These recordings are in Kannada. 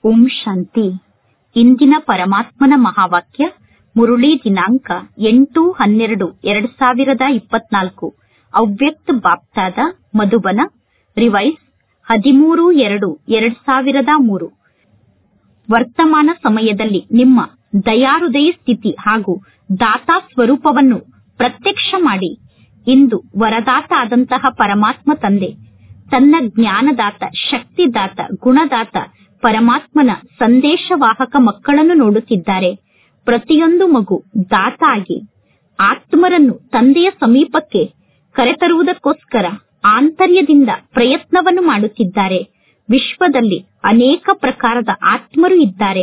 ಓಂ ಶಾಂತಿ ಇಂದಿನ ಪರಮಾತ್ಮನ ಮಹಾವಾಕ್ಯ ಮುರುಳಿ ದಿನಾಂಕ ಎಂಟು ಹನ್ನೆರಡು ಎರಡ್ ಸಾವಿರದ ಇಪ್ಪತ್ನಾಲ್ಕು ಅವ್ಯಕ್ತ ಬಾಪ್ತಾದ ಮಧುಬನ ರಿವೈಸ್ ಹದಿಮೂರು ಎರಡು ಎರಡ್ ಸಾವಿರದ ಮೂರು ವರ್ತಮಾನ ಸಮಯದಲ್ಲಿ ನಿಮ್ಮ ದಯಾಹೃದಯ ಸ್ಥಿತಿ ಹಾಗೂ ದಾತಾ ಸ್ವರೂಪವನ್ನು ಪ್ರತ್ಯಕ್ಷ ಮಾಡಿ ಇಂದು ವರದಾತ ಆದಂತಹ ಪರಮಾತ್ಮ ತಂದೆ ತನ್ನ ಜ್ಞಾನದಾತ ಶಕ್ತಿದಾತ ಗುಣದಾತ ಪರಮಾತ್ಮನ ಸಂದೇಶವಾಹಕ ಮಕ್ಕಳನ್ನು ನೋಡುತ್ತಿದ್ದಾರೆ ಪ್ರತಿಯೊಂದು ಮಗು ದಾತ ಆಗಿ ಆತ್ಮರನ್ನು ತಂದೆಯ ಸಮೀಪಕ್ಕೆ ಕರೆತರುವುದಕ್ಕೋಸ್ಕರ ಆಂತರ್ಯದಿಂದ ಪ್ರಯತ್ನವನ್ನು ಮಾಡುತ್ತಿದ್ದಾರೆ ವಿಶ್ವದಲ್ಲಿ ಅನೇಕ ಪ್ರಕಾರದ ಆತ್ಮರು ಇದ್ದಾರೆ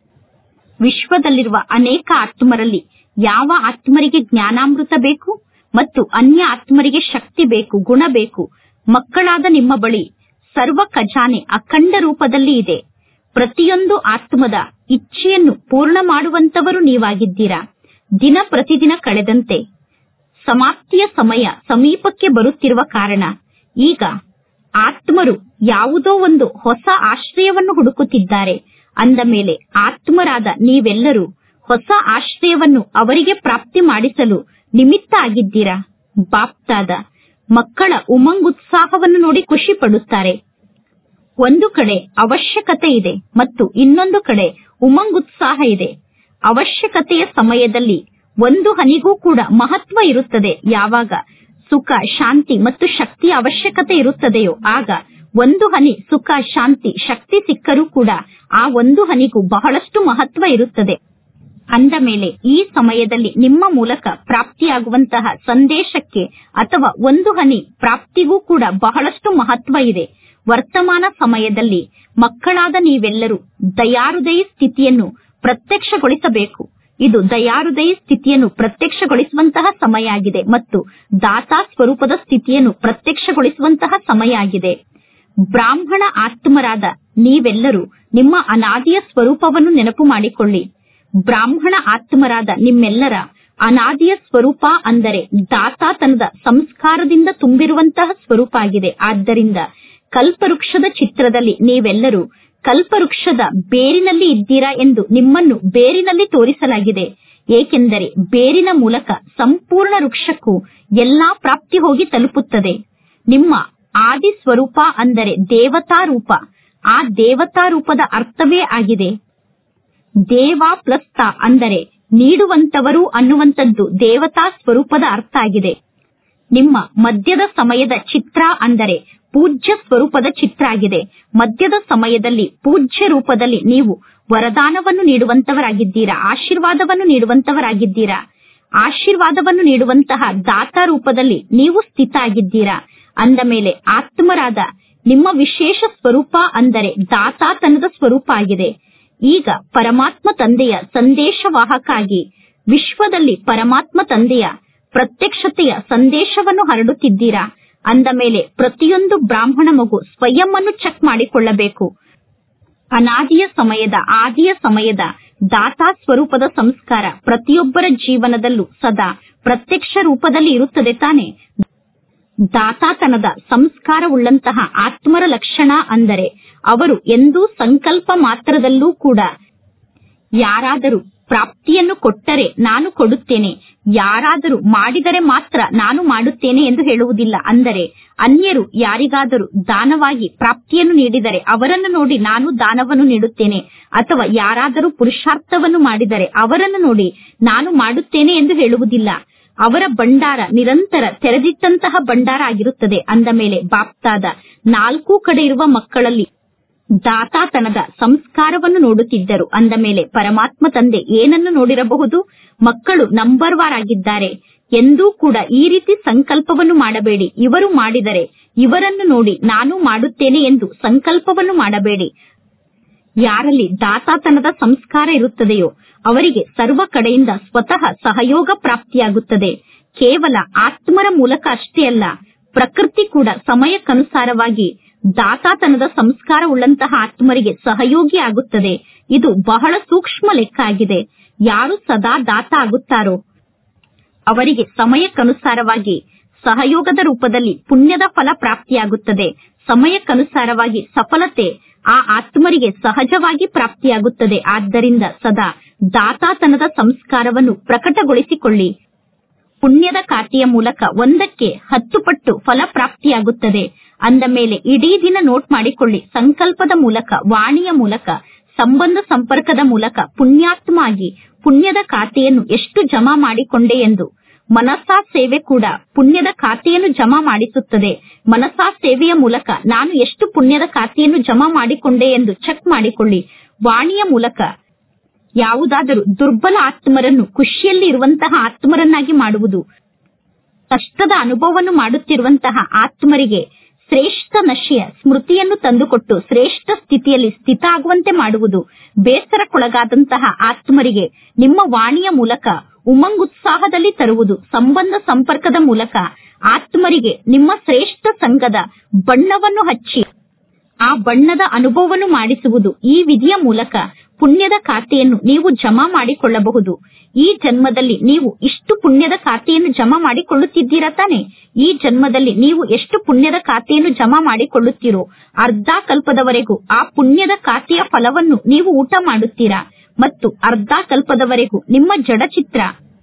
ವಿಶ್ವದಲ್ಲಿರುವ ಅನೇಕ ಆತ್ಮರಲ್ಲಿ ಯಾವ ಆತ್ಮರಿಗೆ ಜ್ಞಾನಾಮೃತ ಬೇಕು ಮತ್ತು ಅನ್ಯ ಆತ್ಮರಿಗೆ ಶಕ್ತಿ ಬೇಕು ಗುಣ ಬೇಕು ಮಕ್ಕಳಾದ ನಿಮ್ಮ ಬಳಿ ಸರ್ವ ಖಜಾನೆ ಅಖಂಡ ರೂಪದಲ್ಲಿ ಇದೆ ಪ್ರತಿಯೊಂದು ಆತ್ಮದ ಇಚ್ಛೆಯನ್ನು ಪೂರ್ಣ ಮಾಡುವಂತವರು ನೀವಾಗಿದ್ದೀರಾ ದಿನ ಪ್ರತಿದಿನ ಕಳೆದಂತೆ ಸಮಾಪ್ತಿಯ ಸಮಯ ಸಮೀಪಕ್ಕೆ ಬರುತ್ತಿರುವ ಕಾರಣ ಈಗ ಆತ್ಮರು ಯಾವುದೋ ಒಂದು ಹೊಸ ಆಶ್ರಯವನ್ನು ಹುಡುಕುತ್ತಿದ್ದಾರೆ ಅಂದ ಮೇಲೆ ಆತ್ಮರಾದ ನೀವೆಲ್ಲರೂ ಹೊಸ ಆಶ್ರಯವನ್ನು ಅವರಿಗೆ ಪ್ರಾಪ್ತಿ ಮಾಡಿಸಲು ನಿಮಿತ್ತ ಆಗಿದ್ದೀರಾ ಬಾಪ್ತಾದ ಮಕ್ಕಳ ಉಮಂಗುತ್ಸಾಹವನ್ನು ನೋಡಿ ಖುಷಿ ಪಡುತ್ತಾರೆ ಒಂದು ಕಡೆ ಅವಶ್ಯಕತೆ ಇದೆ ಮತ್ತು ಇನ್ನೊಂದು ಕಡೆ ಉಮಂಗುತ್ಸಾಹ ಇದೆ ಅವಶ್ಯಕತೆಯ ಸಮಯದಲ್ಲಿ ಒಂದು ಹನಿಗೂ ಕೂಡ ಮಹತ್ವ ಇರುತ್ತದೆ ಯಾವಾಗ ಸುಖ ಶಾಂತಿ ಮತ್ತು ಶಕ್ತಿಯ ಅವಶ್ಯಕತೆ ಇರುತ್ತದೆಯೋ ಆಗ ಒಂದು ಹನಿ ಸುಖ ಶಾಂತಿ ಶಕ್ತಿ ಸಿಕ್ಕರೂ ಕೂಡ ಆ ಒಂದು ಹನಿಗೂ ಬಹಳಷ್ಟು ಮಹತ್ವ ಇರುತ್ತದೆ ಅಂದ ಮೇಲೆ ಈ ಸಮಯದಲ್ಲಿ ನಿಮ್ಮ ಮೂಲಕ ಪ್ರಾಪ್ತಿಯಾಗುವಂತಹ ಸಂದೇಶಕ್ಕೆ ಅಥವಾ ಒಂದು ಹನಿ ಪ್ರಾಪ್ತಿಗೂ ಕೂಡ ಬಹಳಷ್ಟು ಮಹತ್ವ ಇದೆ ವರ್ತಮಾನ ಸಮಯದಲ್ಲಿ ಮಕ್ಕಳಾದ ನೀವೆಲ್ಲರೂ ದಯಾಹೃದಯ ಸ್ಥಿತಿಯನ್ನು ಪ್ರತ್ಯಕ್ಷಗೊಳಿಸಬೇಕು ಇದು ದಯಾಹೃದಯ ಸ್ಥಿತಿಯನ್ನು ಪ್ರತ್ಯಕ್ಷಗೊಳಿಸುವಂತಹ ಸಮಯ ಆಗಿದೆ ಮತ್ತು ದಾತಾ ಸ್ವರೂಪದ ಸ್ಥಿತಿಯನ್ನು ಪ್ರತ್ಯಕ್ಷಗೊಳಿಸುವಂತಹ ಸಮಯ ಆಗಿದೆ ಬ್ರಾಹ್ಮಣ ಆತ್ಮರಾದ ನೀವೆಲ್ಲರೂ ನಿಮ್ಮ ಅನಾದಿಯ ಸ್ವರೂಪವನ್ನು ನೆನಪು ಮಾಡಿಕೊಳ್ಳಿ ಬ್ರಾಹ್ಮಣ ಆತ್ಮರಾದ ನಿಮ್ಮೆಲ್ಲರ ಅನಾದಿಯ ಸ್ವರೂಪ ಅಂದರೆ ದಾತಾತನದ ಸಂಸ್ಕಾರದಿಂದ ತುಂಬಿರುವಂತಹ ಸ್ವರೂಪ ಆಗಿದೆ ಆದ್ದರಿಂದ ಕಲ್ಪವೃಕ್ಷದ ಚಿತ್ರದಲ್ಲಿ ನೀವೆಲ್ಲರೂ ಕಲ್ಪವೃಕ್ಷದ ಬೇರಿನಲ್ಲಿ ಇದ್ದೀರಾ ಎಂದು ನಿಮ್ಮನ್ನು ಬೇರಿನಲ್ಲಿ ತೋರಿಸಲಾಗಿದೆ ಏಕೆಂದರೆ ಬೇರಿನ ಮೂಲಕ ಸಂಪೂರ್ಣ ವೃಕ್ಷಕ್ಕೂ ಎಲ್ಲಾ ಪ್ರಾಪ್ತಿ ಹೋಗಿ ತಲುಪುತ್ತದೆ ನಿಮ್ಮ ಆದಿ ಸ್ವರೂಪ ಅಂದರೆ ದೇವತಾ ರೂಪ ಆ ದೇವತಾ ರೂಪದ ಅರ್ಥವೇ ಆಗಿದೆ ದೇವ ಪ್ಲಸ್ ತಾ ಅಂದರೆ ನೀಡುವಂತವರು ಅನ್ನುವಂಥದ್ದು ದೇವತಾ ಸ್ವರೂಪದ ಅರ್ಥ ಆಗಿದೆ ನಿಮ್ಮ ಮಧ್ಯದ ಸಮಯದ ಚಿತ್ರ ಅಂದರೆ ಪೂಜ್ಯ ಸ್ವರೂಪದ ಚಿತ್ರ ಆಗಿದೆ ಮಧ್ಯದ ಸಮಯದಲ್ಲಿ ಪೂಜ್ಯ ರೂಪದಲ್ಲಿ ನೀವು ವರದಾನವನ್ನು ನೀಡುವಂತವರಾಗಿದ್ದೀರಾ ಆಶೀರ್ವಾದವನ್ನು ನೀಡುವಂತವರಾಗಿದ್ದೀರಾ ಆಶೀರ್ವಾದವನ್ನು ನೀಡುವಂತಹ ದಾತಾ ರೂಪದಲ್ಲಿ ನೀವು ಸ್ಥಿತ ಆಗಿದ್ದೀರಾ ಅಂದ ಮೇಲೆ ಆತ್ಮರಾದ ನಿಮ್ಮ ವಿಶೇಷ ಸ್ವರೂಪ ಅಂದರೆ ದಾತಾತನದ ಸ್ವರೂಪ ಆಗಿದೆ ಈಗ ಪರಮಾತ್ಮ ತಂದೆಯ ಸಂದೇಶವಾಹಕ ಆಗಿ ವಿಶ್ವದಲ್ಲಿ ಪರಮಾತ್ಮ ತಂದೆಯ ಪ್ರತ್ಯಕ್ಷತೆಯ ಸಂದೇಶವನ್ನು ಹರಡುತ್ತಿದ್ದೀರಾ ಅಂದ ಮೇಲೆ ಪ್ರತಿಯೊಂದು ಬ್ರಾಹ್ಮಣ ಮಗು ಸ್ವಯಂ ಅನ್ನು ಚೆಕ್ ಮಾಡಿಕೊಳ್ಳಬೇಕು ಅನಾದಿಯ ಸಮಯದ ಆದಿಯ ಸಮಯದ ದಾತಾ ಸ್ವರೂಪದ ಸಂಸ್ಕಾರ ಪ್ರತಿಯೊಬ್ಬರ ಜೀವನದಲ್ಲೂ ಸದಾ ಪ್ರತ್ಯಕ್ಷ ರೂಪದಲ್ಲಿ ಇರುತ್ತದೆ ತಾನೆ ದಾತಾತನದ ಸಂಸ್ಕಾರವುಳ್ಳಂತಹ ಆತ್ಮರ ಲಕ್ಷಣ ಅಂದರೆ ಅವರು ಎಂದೂ ಸಂಕಲ್ಪ ಮಾತ್ರದಲ್ಲೂ ಕೂಡ ಯಾರಾದರೂ ಪ್ರಾಪ್ತಿಯನ್ನು ಕೊಟ್ಟರೆ ನಾನು ಕೊಡುತ್ತೇನೆ ಯಾರಾದರೂ ಮಾಡಿದರೆ ಮಾತ್ರ ನಾನು ಮಾಡುತ್ತೇನೆ ಎಂದು ಹೇಳುವುದಿಲ್ಲ ಅಂದರೆ ಅನ್ಯರು ಯಾರಿಗಾದರೂ ದಾನವಾಗಿ ಪ್ರಾಪ್ತಿಯನ್ನು ನೀಡಿದರೆ ಅವರನ್ನು ನೋಡಿ ನಾನು ದಾನವನ್ನು ನೀಡುತ್ತೇನೆ ಅಥವಾ ಯಾರಾದರೂ ಪುರುಷಾರ್ಥವನ್ನು ಮಾಡಿದರೆ ಅವರನ್ನು ನೋಡಿ ನಾನು ಮಾಡುತ್ತೇನೆ ಎಂದು ಹೇಳುವುದಿಲ್ಲ ಅವರ ಭಂಡಾರ ನಿರಂತರ ತೆರೆದಿಟ್ಟಂತಹ ಭಂಡಾರ ಆಗಿರುತ್ತದೆ ಅಂದ ಮೇಲೆ ಬಾಪ್ತಾದ ನಾಲ್ಕು ಕಡೆ ಇರುವ ಮಕ್ಕಳಲ್ಲಿ ದಾತಾತನದ ಸಂಸ್ಕಾರವನ್ನು ನೋಡುತ್ತಿದ್ದರು ಅಂದ ಮೇಲೆ ಪರಮಾತ್ಮ ತಂದೆ ಏನನ್ನು ನೋಡಿರಬಹುದು ಮಕ್ಕಳು ನಂಬರ್ ವಾರ್ ಆಗಿದ್ದಾರೆ ಎಂದೂ ಕೂಡ ಈ ರೀತಿ ಸಂಕಲ್ಪವನ್ನು ಮಾಡಬೇಡಿ ಇವರು ಮಾಡಿದರೆ ಇವರನ್ನು ನೋಡಿ ನಾನು ಮಾಡುತ್ತೇನೆ ಎಂದು ಸಂಕಲ್ಪವನ್ನು ಮಾಡಬೇಡಿ ಯಾರಲ್ಲಿ ದಾತಾತನದ ಸಂಸ್ಕಾರ ಇರುತ್ತದೆಯೋ ಅವರಿಗೆ ಸರ್ವ ಕಡೆಯಿಂದ ಸ್ವತಃ ಸಹಯೋಗ ಪ್ರಾಪ್ತಿಯಾಗುತ್ತದೆ ಕೇವಲ ಆತ್ಮರ ಮೂಲಕ ಅಷ್ಟೇ ಅಲ್ಲ ಪ್ರಕೃತಿ ಕೂಡ ಸಮಯಕ್ಕನುಸಾರವಾಗಿ ದಾತಾತನದ ಸಂಸ್ಕಾರವುಳ್ಳಂತಹ ಆತ್ಮರಿಗೆ ಸಹಯೋಗಿ ಆಗುತ್ತದೆ ಇದು ಬಹಳ ಸೂಕ್ಷ್ಮ ಲೆಕ್ಕ ಆಗಿದೆ ಯಾರು ಸದಾ ದಾತ ಆಗುತ್ತಾರೋ ಅವರಿಗೆ ಸಮಯಕ್ಕನುಸಾರವಾಗಿ ಸಹಯೋಗದ ರೂಪದಲ್ಲಿ ಪುಣ್ಯದ ಫಲ ಪ್ರಾಪ್ತಿಯಾಗುತ್ತದೆ ಸಮಯಕ್ಕನುಸಾರವಾಗಿ ಸಫಲತೆ ಆ ಆತ್ಮರಿಗೆ ಸಹಜವಾಗಿ ಪ್ರಾಪ್ತಿಯಾಗುತ್ತದೆ ಆದ್ದರಿಂದ ಸದಾ ದಾತಾತನದ ಸಂಸ್ಕಾರವನ್ನು ಪ್ರಕಟಗೊಳಿಸಿಕೊಳ್ಳಿ ಪುಣ್ಯದ ಖಾತೆಯ ಮೂಲಕ ಒಂದಕ್ಕೆ ಹತ್ತು ಪಟ್ಟು ಫಲ ಪ್ರಾಪ್ತಿಯಾಗುತ್ತದೆ ಅಂದ ಮೇಲೆ ಇಡೀ ದಿನ ನೋಟ್ ಮಾಡಿಕೊಳ್ಳಿ ಸಂಕಲ್ಪದ ಮೂಲಕ ವಾಣಿಯ ಮೂಲಕ ಸಂಬಂಧ ಸಂಪರ್ಕದ ಮೂಲಕ ಪುಣ್ಯಾತ್ಮ ಆಗಿ ಪುಣ್ಯದ ಖಾತೆಯನ್ನು ಎಷ್ಟು ಜಮಾ ಮಾಡಿಕೊಂಡೆ ಎಂದು ಮನಸಾ ಸೇವೆ ಕೂಡ ಪುಣ್ಯದ ಖಾತೆಯನ್ನು ಜಮಾ ಮಾಡಿಸುತ್ತದೆ ಮನಸಾ ಸೇವೆಯ ಮೂಲಕ ನಾನು ಎಷ್ಟು ಪುಣ್ಯದ ಖಾತೆಯನ್ನು ಜಮಾ ಮಾಡಿಕೊಂಡೆ ಎಂದು ಚೆಕ್ ಮಾಡಿಕೊಳ್ಳಿ ವಾಣಿಯ ಮೂಲಕ ಯಾವುದಾದರೂ ದುರ್ಬಲ ಆತ್ಮರನ್ನು ಖುಷಿಯಲ್ಲಿ ಇರುವಂತಹ ಆತ್ಮರನ್ನಾಗಿ ಮಾಡುವುದು ಕಷ್ಟದ ಅನುಭವವನ್ನು ಮಾಡುತ್ತಿರುವಂತಹ ಆತ್ಮರಿಗೆ ಶ್ರೇಷ್ಠ ನಶೆಯ ಸ್ಮೃತಿಯನ್ನು ತಂದುಕೊಟ್ಟು ಶ್ರೇಷ್ಠ ಸ್ಥಿತಿಯಲ್ಲಿ ಸ್ಥಿತ ಆಗುವಂತೆ ಮಾಡುವುದು ಬೇಸರಕ್ಕೊಳಗಾದಂತಹ ಆತ್ಮರಿಗೆ ನಿಮ್ಮ ವಾಣಿಯ ಮೂಲಕ ಉಮಂಗುತ್ಸಾಹದಲ್ಲಿ ತರುವುದು ಸಂಬಂಧ ಸಂಪರ್ಕದ ಮೂಲಕ ಆತ್ಮರಿಗೆ ನಿಮ್ಮ ಶ್ರೇಷ್ಠ ಸಂಘದ ಬಣ್ಣವನ್ನು ಹಚ್ಚಿ ಆ ಬಣ್ಣದ ಅನುಭವವನ್ನು ಮಾಡಿಸುವುದು ಈ ವಿಧಿಯ ಮೂಲಕ ಪುಣ್ಯದ ಖಾತೆಯನ್ನು ನೀವು ಜಮಾ ಮಾಡಿಕೊಳ್ಳಬಹುದು ಈ ಜನ್ಮದಲ್ಲಿ ನೀವು ಇಷ್ಟು ಪುಣ್ಯದ ಖಾತೆಯನ್ನು ಜಮಾ ಮಾಡಿಕೊಳ್ಳುತ್ತಿದ್ದೀರಾ ತಾನೆ ಈ ಜನ್ಮದಲ್ಲಿ ನೀವು ಎಷ್ಟು ಪುಣ್ಯದ ಖಾತೆಯನ್ನು ಜಮಾ ಮಾಡಿಕೊಳ್ಳುತ್ತೀರೋ ಅರ್ಧ ಕಲ್ಪದವರೆಗೂ ಆ ಪುಣ್ಯದ ಖಾತೆಯ ಫಲವನ್ನು ನೀವು ಊಟ ಮಾಡುತ್ತೀರಾ ಮತ್ತು ಅರ್ಧ ಕಲ್ಪದವರೆಗೂ ನಿಮ್ಮ ಜಡಚಿತ್ರ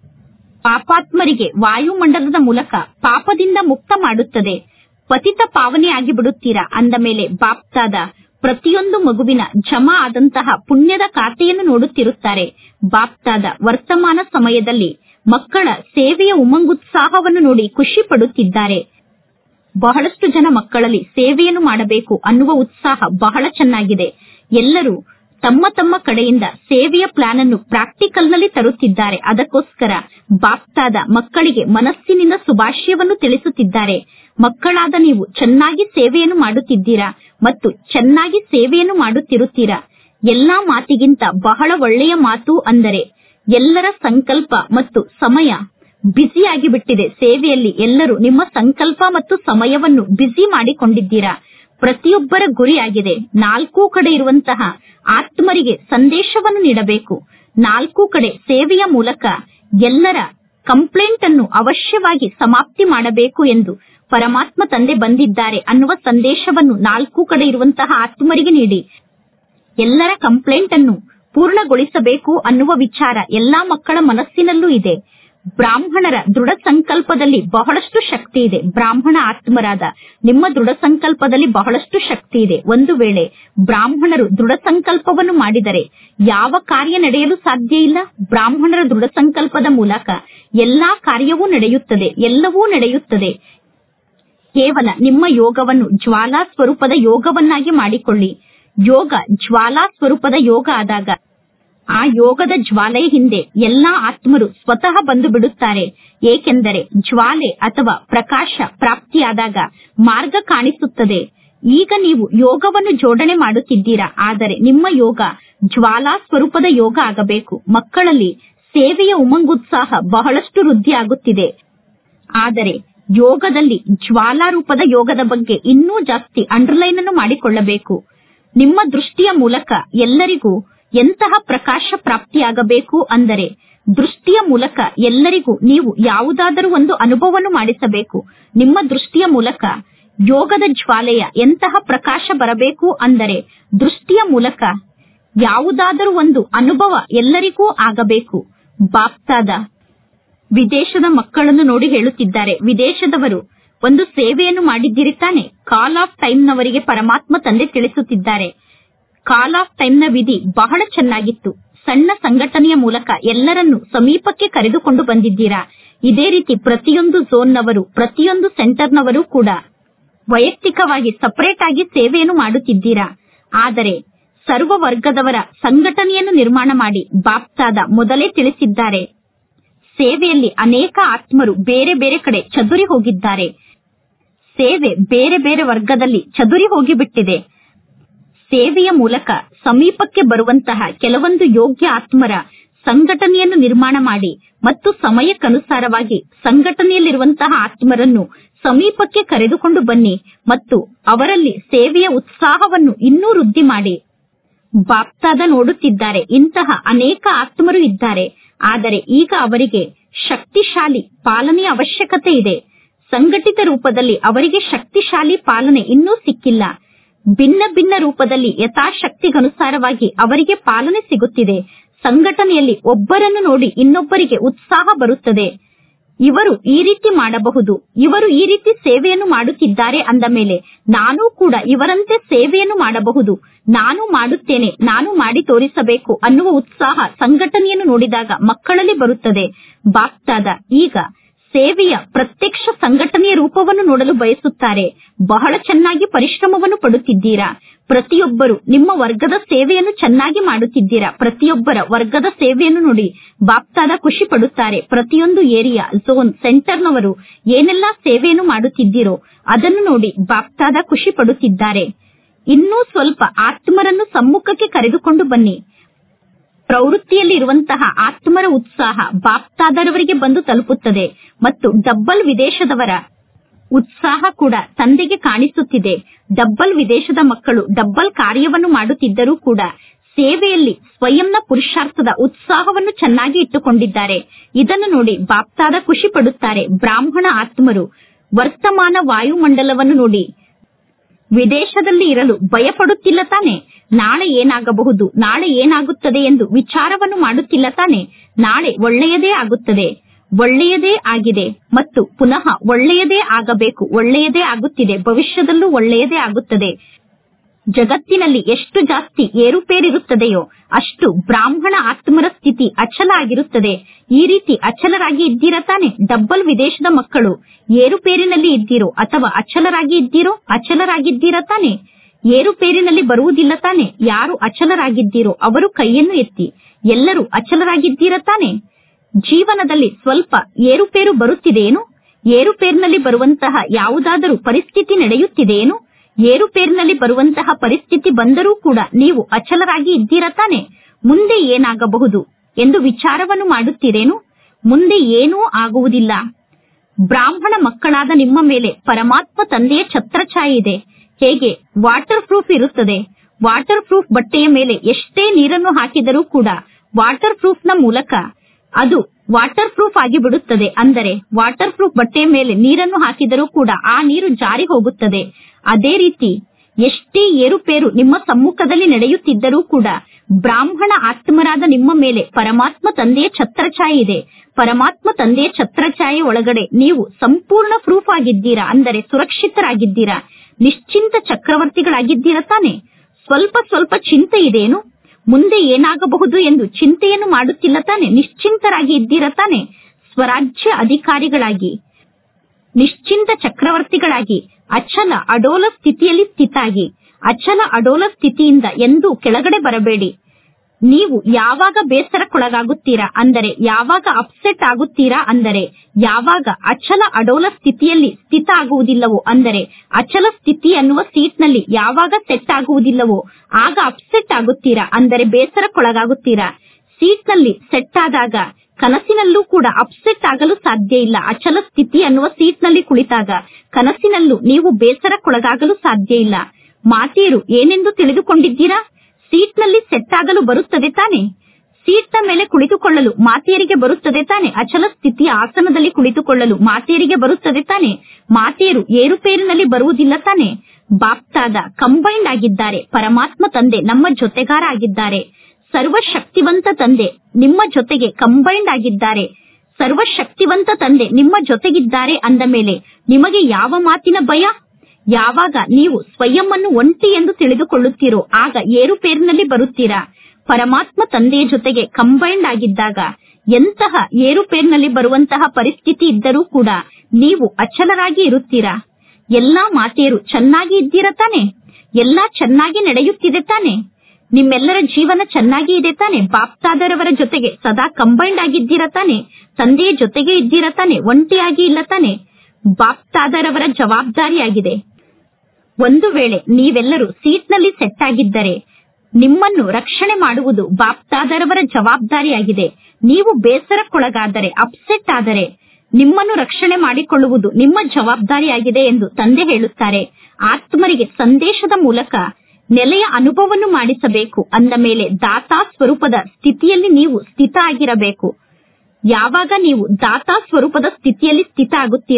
ಪಾಪಾತ್ಮರಿಗೆ ವಾಯುಮಂಡಲದ ಮೂಲಕ ಪಾಪದಿಂದ ಮುಕ್ತ ಮಾಡುತ್ತದೆ ಪತಿತ ಪಾವನೆ ಆಗಿ ಬಿಡುತ್ತೀರಾ ಅಂದ ಮೇಲೆ ಬಾಪ್ತಾದ ಪ್ರತಿಯೊಂದು ಮಗುವಿನ ಜಮಾ ಆದಂತಹ ಪುಣ್ಯದ ಖಾತೆಯನ್ನು ನೋಡುತ್ತಿರುತ್ತಾರೆ ಬಾಪ್ತಾದ ವರ್ತಮಾನ ಸಮಯದಲ್ಲಿ ಮಕ್ಕಳ ಸೇವೆಯ ಉಮಂಗುತ್ಸಾಹವನ್ನು ನೋಡಿ ಖುಷಿ ಪಡುತ್ತಿದ್ದಾರೆ ಬಹಳಷ್ಟು ಜನ ಮಕ್ಕಳಲ್ಲಿ ಸೇವೆಯನ್ನು ಮಾಡಬೇಕು ಅನ್ನುವ ಉತ್ಸಾಹ ಬಹಳ ಚೆನ್ನಾಗಿದೆ ಎಲ್ಲರೂ ತಮ್ಮ ತಮ್ಮ ಕಡೆಯಿಂದ ಸೇವೆಯ ಪ್ಲಾನ್ ಅನ್ನು ಪ್ರಾಕ್ಟಿಕಲ್ ನಲ್ಲಿ ತರುತ್ತಿದ್ದಾರೆ ಅದಕ್ಕೋಸ್ಕರ ಬಾಪ್ತಾದ ಮಕ್ಕಳಿಗೆ ಮನಸ್ಸಿನಿಂದ ಶುಭಾಶಯವನ್ನು ತಿಳಿಸುತ್ತಿದ್ದಾರೆ ಮಕ್ಕಳಾದ ನೀವು ಚೆನ್ನಾಗಿ ಸೇವೆಯನ್ನು ಮಾಡುತ್ತಿದ್ದೀರಾ ಮತ್ತು ಚೆನ್ನಾಗಿ ಸೇವೆಯನ್ನು ಮಾಡುತ್ತಿರುತ್ತೀರಾ ಎಲ್ಲಾ ಮಾತಿಗಿಂತ ಬಹಳ ಒಳ್ಳೆಯ ಮಾತು ಅಂದರೆ ಎಲ್ಲರ ಸಂಕಲ್ಪ ಮತ್ತು ಸಮಯ ಬ್ಯುಸಿಯಾಗಿ ಬಿಟ್ಟಿದೆ ಸೇವೆಯಲ್ಲಿ ಎಲ್ಲರೂ ನಿಮ್ಮ ಸಂಕಲ್ಪ ಮತ್ತು ಸಮಯವನ್ನು ಬ್ಯುಸಿ ಮಾಡಿಕೊಂಡಿದ್ದೀರಾ ಪ್ರತಿಯೊಬ್ಬರ ಗುರಿಯಾಗಿದೆ ನಾಲ್ಕೂ ಕಡೆ ಇರುವಂತಹ ಆತ್ಮರಿಗೆ ಸಂದೇಶವನ್ನು ನೀಡಬೇಕು ನಾಲ್ಕು ಕಡೆ ಸೇವೆಯ ಮೂಲಕ ಎಲ್ಲರ ಕಂಪ್ಲೇಂಟ್ ಅನ್ನು ಅವಶ್ಯವಾಗಿ ಸಮಾಪ್ತಿ ಮಾಡಬೇಕು ಎಂದು ಪರಮಾತ್ಮ ತಂದೆ ಬಂದಿದ್ದಾರೆ ಅನ್ನುವ ಸಂದೇಶವನ್ನು ನಾಲ್ಕು ಕಡೆ ಇರುವಂತಹ ಆತ್ಮರಿಗೆ ನೀಡಿ ಎಲ್ಲರ ಕಂಪ್ಲೇಂಟ್ ಅನ್ನು ಪೂರ್ಣಗೊಳಿಸಬೇಕು ಅನ್ನುವ ವಿಚಾರ ಎಲ್ಲಾ ಮಕ್ಕಳ ಮನಸ್ಸಿನಲ್ಲೂ ಇದೆ ಬ್ರಾಹ್ಮಣರ ದೃಢ ಸಂಕಲ್ಪದಲ್ಲಿ ಬಹಳಷ್ಟು ಶಕ್ತಿ ಇದೆ ಬ್ರಾಹ್ಮಣ ಆತ್ಮರಾದ ನಿಮ್ಮ ದೃಢ ಸಂಕಲ್ಪದಲ್ಲಿ ಬಹಳಷ್ಟು ಶಕ್ತಿ ಇದೆ ಒಂದು ವೇಳೆ ಬ್ರಾಹ್ಮಣರು ದೃಢ ಸಂಕಲ್ಪವನ್ನು ಮಾಡಿದರೆ ಯಾವ ಕಾರ್ಯ ನಡೆಯಲು ಸಾಧ್ಯ ಇಲ್ಲ ಬ್ರಾಹ್ಮಣರ ದೃಢ ಸಂಕಲ್ಪದ ಮೂಲಕ ಎಲ್ಲಾ ಕಾರ್ಯವೂ ನಡೆಯುತ್ತದೆ ಎಲ್ಲವೂ ನಡೆಯುತ್ತದೆ ಕೇವಲ ನಿಮ್ಮ ಯೋಗವನ್ನು ಜ್ವಾಲಾ ಸ್ವರೂಪದ ಯೋಗವನ್ನಾಗಿ ಮಾಡಿಕೊಳ್ಳಿ ಯೋಗ ಜ್ವಾಲಾ ಸ್ವರೂಪದ ಯೋಗ ಆದಾಗ ಆ ಯೋಗದ ಜ್ವಾಲೆಯ ಹಿಂದೆ ಎಲ್ಲಾ ಆತ್ಮರು ಸ್ವತಃ ಬಂದು ಬಿಡುತ್ತಾರೆ ಏಕೆಂದರೆ ಜ್ವಾಲೆ ಅಥವಾ ಪ್ರಕಾಶ ಪ್ರಾಪ್ತಿಯಾದಾಗ ಮಾರ್ಗ ಕಾಣಿಸುತ್ತದೆ ಈಗ ನೀವು ಯೋಗವನ್ನು ಜೋಡಣೆ ಮಾಡುತ್ತಿದ್ದೀರಾ ಆದರೆ ನಿಮ್ಮ ಯೋಗ ಜ್ವಾಲಾ ಸ್ವರೂಪದ ಯೋಗ ಆಗಬೇಕು ಮಕ್ಕಳಲ್ಲಿ ಸೇವೆಯ ಉಮಂಗುತ್ಸಾಹ ಬಹಳಷ್ಟು ವೃದ್ಧಿ ಆಗುತ್ತಿದೆ ಆದರೆ ಯೋಗದಲ್ಲಿ ಜ್ವಾಲಾ ರೂಪದ ಯೋಗದ ಬಗ್ಗೆ ಇನ್ನೂ ಜಾಸ್ತಿ ಅಂಡರ್ಲೈನ್ ಅನ್ನು ಮಾಡಿಕೊಳ್ಳಬೇಕು ನಿಮ್ಮ ದೃಷ್ಟಿಯ ಮೂಲಕ ಎಲ್ಲರಿಗೂ ಎಂತಹ ಪ್ರಕಾಶ ಪ್ರಾಪ್ತಿಯಾಗಬೇಕು ಅಂದರೆ ದೃಷ್ಟಿಯ ಮೂಲಕ ಎಲ್ಲರಿಗೂ ನೀವು ಯಾವುದಾದರೂ ಒಂದು ಅನುಭವವನ್ನು ಮಾಡಿಸಬೇಕು ನಿಮ್ಮ ದೃಷ್ಟಿಯ ಮೂಲಕ ಯೋಗದ ಜ್ವಾಲೆಯ ಎಂತಹ ಪ್ರಕಾಶ ಬರಬೇಕು ಅಂದರೆ ದೃಷ್ಟಿಯ ಮೂಲಕ ಯಾವುದಾದರೂ ಒಂದು ಅನುಭವ ಎಲ್ಲರಿಗೂ ಆಗಬೇಕು ಬಾಪ್ತಾದ ವಿದೇಶದ ಮಕ್ಕಳನ್ನು ನೋಡಿ ಹೇಳುತ್ತಿದ್ದಾರೆ ವಿದೇಶದವರು ಒಂದು ಸೇವೆಯನ್ನು ಮಾಡಿದ್ದೀರಿ ತಾನೆ ಕಾಲ್ ಆಫ್ ಟೈಮ್ನವರಿಗೆ ಪರಮಾತ್ಮ ತಂದೆ ತಿಳಿಸುತ್ತಿದ್ದಾರೆ ಕಾಲ್ ಆಫ್ ಟೈಮ್ನ ವಿಧಿ ಬಹಳ ಚೆನ್ನಾಗಿತ್ತು ಸಣ್ಣ ಸಂಘಟನೆಯ ಮೂಲಕ ಎಲ್ಲರನ್ನು ಸಮೀಪಕ್ಕೆ ಕರೆದುಕೊಂಡು ಬಂದಿದ್ದೀರಾ ಇದೇ ರೀತಿ ಪ್ರತಿಯೊಂದು ಝೋನ್ನವರು ಪ್ರತಿಯೊಂದು ಸೆಂಟರ್ನವರು ಕೂಡ ವೈಯಕ್ತಿಕವಾಗಿ ಸಪರೇಟ್ ಆಗಿ ಸೇವೆಯನ್ನು ಮಾಡುತ್ತಿದ್ದೀರಾ ಆದರೆ ಸರ್ವ ವರ್ಗದವರ ಸಂಘಟನೆಯನ್ನು ನಿರ್ಮಾಣ ಮಾಡಿ ಬಾಪ್ತಾದ ಮೊದಲೇ ತಿಳಿಸಿದ್ದಾರೆ ಸೇವೆಯಲ್ಲಿ ಅನೇಕ ಆತ್ಮರು ಬೇರೆ ಬೇರೆ ಕಡೆ ಚದುರಿ ಹೋಗಿದ್ದಾರೆ ಸೇವೆ ಬೇರೆ ಬೇರೆ ವರ್ಗದಲ್ಲಿ ಚದುರಿ ಹೋಗಿಬಿಟ್ಟಿದೆ ಸೇವೆಯ ಮೂಲಕ ಸಮೀಪಕ್ಕೆ ಬರುವಂತಹ ಕೆಲವೊಂದು ಯೋಗ್ಯ ಆತ್ಮರ ಸಂಘಟನೆಯನ್ನು ನಿರ್ಮಾಣ ಮಾಡಿ ಮತ್ತು ಸಮಯಕ್ಕನುಸಾರವಾಗಿ ಸಂಘಟನೆಯಲ್ಲಿರುವಂತಹ ಆತ್ಮರನ್ನು ಸಮೀಪಕ್ಕೆ ಕರೆದುಕೊಂಡು ಬನ್ನಿ ಮತ್ತು ಅವರಲ್ಲಿ ಸೇವೆಯ ಉತ್ಸಾಹವನ್ನು ಇನ್ನೂ ವೃದ್ಧಿ ಮಾಡಿ ಬಾಪ್ತಾದ ನೋಡುತ್ತಿದ್ದಾರೆ ಇಂತಹ ಅನೇಕ ಆತ್ಮರು ಇದ್ದಾರೆ ಆದರೆ ಈಗ ಅವರಿಗೆ ಶಕ್ತಿಶಾಲಿ ಪಾಲನೆಯ ಅವಶ್ಯಕತೆ ಇದೆ ಸಂಘಟಿತ ರೂಪದಲ್ಲಿ ಅವರಿಗೆ ಶಕ್ತಿಶಾಲಿ ಪಾಲನೆ ಇನ್ನೂ ಸಿಕ್ಕಿಲ್ಲ ಭಿನ್ನ ಭಿನ್ನ ರೂಪದಲ್ಲಿ ಯಥಾಶಕ್ತಿಗನುಸಾರವಾಗಿ ಅವರಿಗೆ ಪಾಲನೆ ಸಿಗುತ್ತಿದೆ ಸಂಘಟನೆಯಲ್ಲಿ ಒಬ್ಬರನ್ನು ನೋಡಿ ಇನ್ನೊಬ್ಬರಿಗೆ ಉತ್ಸಾಹ ಬರುತ್ತದೆ ಇವರು ಈ ರೀತಿ ಮಾಡಬಹುದು ಇವರು ಈ ರೀತಿ ಸೇವೆಯನ್ನು ಮಾಡುತ್ತಿದ್ದಾರೆ ಅಂದ ಮೇಲೆ ನಾನು ಕೂಡ ಇವರಂತೆ ಸೇವೆಯನ್ನು ಮಾಡಬಹುದು ನಾನು ಮಾಡುತ್ತೇನೆ ನಾನು ಮಾಡಿ ತೋರಿಸಬೇಕು ಅನ್ನುವ ಉತ್ಸಾಹ ಸಂಘಟನೆಯನ್ನು ನೋಡಿದಾಗ ಮಕ್ಕಳಲ್ಲಿ ಬರುತ್ತದೆ ಬಾಗ್ದಾದ ಈಗ ಸೇವೆಯ ಪ್ರತ್ಯಕ್ಷ ಸಂಘಟನೆಯ ರೂಪವನ್ನು ನೋಡಲು ಬಯಸುತ್ತಾರೆ ಬಹಳ ಚೆನ್ನಾಗಿ ಪರಿಶ್ರಮವನ್ನು ಪಡುತ್ತಿದ್ದೀರಾ ಪ್ರತಿಯೊಬ್ಬರು ನಿಮ್ಮ ವರ್ಗದ ಸೇವೆಯನ್ನು ಚೆನ್ನಾಗಿ ಮಾಡುತ್ತಿದ್ದೀರಾ ಪ್ರತಿಯೊಬ್ಬರ ವರ್ಗದ ಸೇವೆಯನ್ನು ನೋಡಿ ಬಾಪ್ತಾದ ಖುಷಿ ಪಡುತ್ತಾರೆ ಪ್ರತಿಯೊಂದು ಏರಿಯಾ ಝೋನ್ ಸೆಂಟರ್ನವರು ಏನೆಲ್ಲಾ ಸೇವೆಯನ್ನು ಮಾಡುತ್ತಿದ್ದೀರೋ ಅದನ್ನು ನೋಡಿ ಬಾಪ್ತಾದ ಖುಷಿ ಪಡುತ್ತಿದ್ದಾರೆ ಇನ್ನೂ ಸ್ವಲ್ಪ ಆತ್ಮರನ್ನು ಸಮ್ಮುಖಕ್ಕೆ ಕರೆದುಕೊಂಡು ಬನ್ನಿ ಪ್ರವೃತ್ತಿಯಲ್ಲಿ ಇರುವಂತಹ ಆತ್ಮರ ಉತ್ಸಾಹ ಬಾಪ್ತಾದರವರಿಗೆ ಬಂದು ತಲುಪುತ್ತದೆ ಮತ್ತು ಡಬ್ಬಲ್ ವಿದೇಶದವರ ಉತ್ಸಾಹ ಕೂಡ ತಂದೆಗೆ ಕಾಣಿಸುತ್ತಿದೆ ಡಬ್ಬಲ್ ವಿದೇಶದ ಮಕ್ಕಳು ಡಬ್ಬಲ್ ಕಾರ್ಯವನ್ನು ಮಾಡುತ್ತಿದ್ದರೂ ಕೂಡ ಸೇವೆಯಲ್ಲಿ ಸ್ವಯಂನ ಪುರುಷಾರ್ಥದ ಉತ್ಸಾಹವನ್ನು ಚೆನ್ನಾಗಿ ಇಟ್ಟುಕೊಂಡಿದ್ದಾರೆ ಇದನ್ನು ನೋಡಿ ಬಾಪ್ತಾದ ಖುಷಿ ಪಡುತ್ತಾರೆ ಬ್ರಾಹ್ಮಣ ಆತ್ಮರು ವರ್ತಮಾನ ವಾಯುಮಂಡಲವನ್ನು ನೋಡಿ ವಿದೇಶದಲ್ಲಿ ಇರಲು ಭಯಪಡುತ್ತಿಲ್ಲ ತಾನೆ ನಾಳೆ ಏನಾಗಬಹುದು ನಾಳೆ ಏನಾಗುತ್ತದೆ ಎಂದು ವಿಚಾರವನ್ನು ಮಾಡುತ್ತಿಲ್ಲ ತಾನೆ ನಾಳೆ ಒಳ್ಳೆಯದೇ ಆಗುತ್ತದೆ ಒಳ್ಳೆಯದೇ ಆಗಿದೆ ಮತ್ತು ಪುನಃ ಒಳ್ಳೆಯದೇ ಆಗಬೇಕು ಒಳ್ಳೆಯದೇ ಆಗುತ್ತಿದೆ ಭವಿಷ್ಯದಲ್ಲೂ ಒಳ್ಳೆಯದೇ ಆಗುತ್ತದೆ ಜಗತ್ತಿನಲ್ಲಿ ಎಷ್ಟು ಜಾಸ್ತಿ ಏರುಪೇರಿರುತ್ತದೆಯೋ ಅಷ್ಟು ಬ್ರಾಹ್ಮಣ ಆತ್ಮರ ಸ್ಥಿತಿ ಅಚಲ ಆಗಿರುತ್ತದೆ ಈ ರೀತಿ ಅಚಲರಾಗಿ ಇದ್ದೀರಾ ತಾನೆ ಡಬ್ಬಲ್ ವಿದೇಶದ ಮಕ್ಕಳು ಏರುಪೇರಿನಲ್ಲಿ ಇದ್ದೀರೋ ಅಥವಾ ಅಚಲರಾಗಿ ಇದ್ದೀರೋ ಅಚಲರಾಗಿದ್ದೀರಾ ತಾನೆ ಏರುಪೇರಿನಲ್ಲಿ ಬರುವುದಿಲ್ಲ ತಾನೆ ಯಾರು ಅಚಲರಾಗಿದ್ದೀರೋ ಅವರು ಕೈಯನ್ನು ಎತ್ತಿ ಎಲ್ಲರೂ ಅಚಲರಾಗಿದ್ದೀರಾ ತಾನೆ ಜೀವನದಲ್ಲಿ ಸ್ವಲ್ಪ ಏರುಪೇರು ಬರುತ್ತಿದೆಯೇನು ಏರುಪೇರಿನಲ್ಲಿ ಬರುವಂತಹ ಯಾವುದಾದರೂ ಪರಿಸ್ಥಿತಿ ನಡೆಯುತ್ತಿದೆಯೇನು ಏರುಪೇರಿನಲ್ಲಿ ಬರುವಂತಹ ಪರಿಸ್ಥಿತಿ ಬಂದರೂ ಕೂಡ ನೀವು ಅಚಲರಾಗಿ ಇದ್ದೀರಾ ತಾನೆ ಮುಂದೆ ಏನಾಗಬಹುದು ಎಂದು ವಿಚಾರವನ್ನು ಮಾಡುತ್ತೀರೇನು ಮುಂದೆ ಏನೂ ಆಗುವುದಿಲ್ಲ ಬ್ರಾಹ್ಮಣ ಮಕ್ಕಳಾದ ನಿಮ್ಮ ಮೇಲೆ ಪರಮಾತ್ಮ ತಂದೆಯ ಛತ್ರಛಾಯೆ ಇದೆ ಹೇಗೆ ವಾಟರ್ ಪ್ರೂಫ್ ಇರುತ್ತದೆ ವಾಟರ್ ಪ್ರೂಫ್ ಬಟ್ಟೆಯ ಮೇಲೆ ಎಷ್ಟೇ ನೀರನ್ನು ಹಾಕಿದರೂ ಕೂಡ ವಾಟರ್ ಪ್ರೂಫ್ ನ ಮೂಲಕ ಅದು ವಾಟರ್ ಪ್ರೂಫ್ ಆಗಿ ಬಿಡುತ್ತದೆ ಅಂದರೆ ವಾಟರ್ ಪ್ರೂಫ್ ಬಟ್ಟೆಯ ಮೇಲೆ ನೀರನ್ನು ಹಾಕಿದರೂ ಕೂಡ ಆ ನೀರು ಜಾರಿ ಹೋಗುತ್ತದೆ ಅದೇ ರೀತಿ ಎಷ್ಟೇ ಏರುಪೇರು ನಿಮ್ಮ ಸಮ್ಮುಖದಲ್ಲಿ ನಡೆಯುತ್ತಿದ್ದರೂ ಕೂಡ ಬ್ರಾಹ್ಮಣ ಆತ್ಮರಾದ ನಿಮ್ಮ ಮೇಲೆ ಪರಮಾತ್ಮ ತಂದೆಯ ಛತ್ರಛಾಯೆ ಇದೆ ಪರಮಾತ್ಮ ತಂದೆಯ ಛತ್ರಛಾಯೆ ಒಳಗಡೆ ನೀವು ಸಂಪೂರ್ಣ ಪ್ರೂಫ್ ಆಗಿದ್ದೀರಾ ಅಂದರೆ ಸುರಕ್ಷಿತರಾಗಿದ್ದೀರಾ ನಿಶ್ಚಿಂತ ಚಕ್ರವರ್ತಿಗಳಾಗಿದ್ದೀರಾ ತಾನೆ ಸ್ವಲ್ಪ ಸ್ವಲ್ಪ ಚಿಂತೆ ಇದೆಯೇನು ಮುಂದೆ ಏನಾಗಬಹುದು ಎಂದು ಚಿಂತೆಯನ್ನು ಮಾಡುತ್ತಿಲ್ಲ ತಾನೆ ನಿಶ್ಚಿಂತರಾಗಿ ಇದ್ದೀರಾ ತಾನೆ ಸ್ವರಾಜ್ಯ ಅಧಿಕಾರಿಗಳಾಗಿ ನಿಶ್ಚಿಂತ ಚಕ್ರವರ್ತಿಗಳಾಗಿ ಅಚಲ ಅಡೋಲ ಸ್ಥಿತಿಯಲ್ಲಿ ಸ್ಥಿತಾಗಿ ಅಚಲ ಅಡೋಲ ಸ್ಥಿತಿಯಿಂದ ಎಂದೂ ಕೆಳಗಡೆ ಬರಬೇಡಿ ನೀವು ಯಾವಾಗ ಬೇಸರಕ್ಕೊಳಗಾಗುತ್ತೀರಾ ಅಂದರೆ ಯಾವಾಗ ಅಪ್ಸೆಟ್ ಆಗುತ್ತೀರಾ ಅಂದರೆ ಯಾವಾಗ ಅಚಲ ಅಡೋಲ ಸ್ಥಿತಿಯಲ್ಲಿ ಸ್ಥಿತ ಆಗುವುದಿಲ್ಲವೋ ಅಂದರೆ ಅಚಲ ಸ್ಥಿತಿ ಅನ್ನುವ ಸೀಟ್ನಲ್ಲಿ ಯಾವಾಗ ಸೆಟ್ ಆಗುವುದಿಲ್ಲವೋ ಆಗ ಅಪ್ಸೆಟ್ ಆಗುತ್ತೀರಾ ಅಂದರೆ ಬೇಸರಕ್ಕೊಳಗಾಗುತ್ತೀರಾ ಸೀಟ್ನಲ್ಲಿ ಸೆಟ್ ಆದಾಗ ಕನಸಿನಲ್ಲೂ ಕೂಡ ಅಪ್ಸೆಟ್ ಆಗಲು ಸಾಧ್ಯ ಇಲ್ಲ ಅಚಲ ಸ್ಥಿತಿ ಅನ್ನುವ ಸೀಟ್ನಲ್ಲಿ ಕುಳಿತಾಗ ಕನಸಿನಲ್ಲೂ ನೀವು ಬೇಸರಕ್ಕೊಳಗಾಗಲು ಸಾಧ್ಯ ಇಲ್ಲ ಮಾತೆಯರು ಏನೆಂದು ತಿಳಿದುಕೊಂಡಿದ್ದೀರಾ ಸೀಟ್ನಲ್ಲಿ ಸೆಟ್ ಆಗಲು ಬರುತ್ತದೆ ತಾನೆ ಸೀಟ್ನ ಮೇಲೆ ಕುಳಿತುಕೊಳ್ಳಲು ಮಾತೆಯರಿಗೆ ಬರುತ್ತದೆ ತಾನೆ ಅಚಲ ಸ್ಥಿತಿಯ ಆಸನದಲ್ಲಿ ಕುಳಿತುಕೊಳ್ಳಲು ಮಾತೆಯರಿಗೆ ಬರುತ್ತದೆ ತಾನೆ ಮಾತೆಯರು ಏರುಪೇರಿನಲ್ಲಿ ಬರುವುದಿಲ್ಲ ತಾನೆ ಬಾಪ್ತಾದ ಕಂಬೈಂಡ್ ಆಗಿದ್ದಾರೆ ಪರಮಾತ್ಮ ತಂದೆ ನಮ್ಮ ಜೊತೆಗಾರ ಆಗಿದ್ದಾರೆ ಸರ್ವಶಕ್ತಿವಂತ ತಂದೆ ನಿಮ್ಮ ಜೊತೆಗೆ ಕಂಬೈಂಡ್ ಆಗಿದ್ದಾರೆ ಸರ್ವಶಕ್ತಿವಂತ ತಂದೆ ನಿಮ್ಮ ಜೊತೆಗಿದ್ದಾರೆ ಅಂದ ಮೇಲೆ ನಿಮಗೆ ಯಾವ ಮಾತಿನ ಭಯ ಯಾವಾಗ ನೀವು ಸ್ವಯಂ ಅನ್ನು ಒಂಟಿ ಎಂದು ತಿಳಿದುಕೊಳ್ಳುತ್ತೀರೋ ಆಗ ಏರುಪೇರಿನಲ್ಲಿ ಬರುತ್ತೀರಾ ಪರಮಾತ್ಮ ತಂದೆಯ ಜೊತೆಗೆ ಕಂಬೈಂಡ್ ಆಗಿದ್ದಾಗ ಎಂತಹ ಏರುಪೇರಿನಲ್ಲಿ ಬರುವಂತಹ ಪರಿಸ್ಥಿತಿ ಇದ್ದರೂ ಕೂಡ ನೀವು ಅಚಲರಾಗಿ ಇರುತ್ತೀರಾ ಎಲ್ಲಾ ಮಾತೆಯರು ಚೆನ್ನಾಗಿ ಇದ್ದೀರಾ ತಾನೆ ಎಲ್ಲಾ ಚೆನ್ನಾಗಿ ನಡೆಯುತ್ತಿದೆ ತಾನೆ ನಿಮ್ಮೆಲ್ಲರ ಜೀವನ ಚೆನ್ನಾಗಿ ಇದೆ ತಾನೆ ಬಾಪ್ತಾದರವರ ಜೊತೆಗೆ ಸದಾ ಕಂಬೈಂಡ್ ಆಗಿದ್ದೀರಾ ತಾನೆ ತಂದೆಯ ಜೊತೆಗೆ ಇದ್ದೀರಾ ತಾನೆ ಒಂಟಿಯಾಗಿ ಇಲ್ಲ ತಾನೆ ಬಾಪ್ತಾದರವರ ಜವಾಬ್ದಾರಿಯಾಗಿದೆ ಒಂದು ವೇಳೆ ನೀವೆಲ್ಲರೂ ಸೀಟ್ನಲ್ಲಿ ಸೆಟ್ ಆಗಿದ್ದರೆ ನಿಮ್ಮನ್ನು ರಕ್ಷಣೆ ಮಾಡುವುದು ಬಾಪ್ತಾದರವರ ಜವಾಬ್ದಾರಿಯಾಗಿದೆ ನೀವು ಬೇಸರಕ್ಕೊಳಗಾದರೆ ಅಪ್ಸೆಟ್ ಆದರೆ ನಿಮ್ಮನ್ನು ರಕ್ಷಣೆ ಮಾಡಿಕೊಳ್ಳುವುದು ನಿಮ್ಮ ಜವಾಬ್ದಾರಿಯಾಗಿದೆ ಎಂದು ತಂದೆ ಹೇಳುತ್ತಾರೆ ಆತ್ಮರಿಗೆ ಸಂದೇಶದ ಮೂಲಕ ನೆಲೆಯ ಅನುಭವವನ್ನು ಮಾಡಿಸಬೇಕು ಅಂದ ಮೇಲೆ ದಾತಾ ಸ್ವರೂಪದ ಸ್ಥಿತಿಯಲ್ಲಿ ನೀವು ಸ್ಥಿತ ಆಗಿರಬೇಕು ಯಾವಾಗ ನೀವು ದಾತಾ ಸ್ವರೂಪದ ಸ್ಥಿತಿಯಲ್ಲಿ ಸ್ಥಿತ ಆಗುತ್ತೀರೋ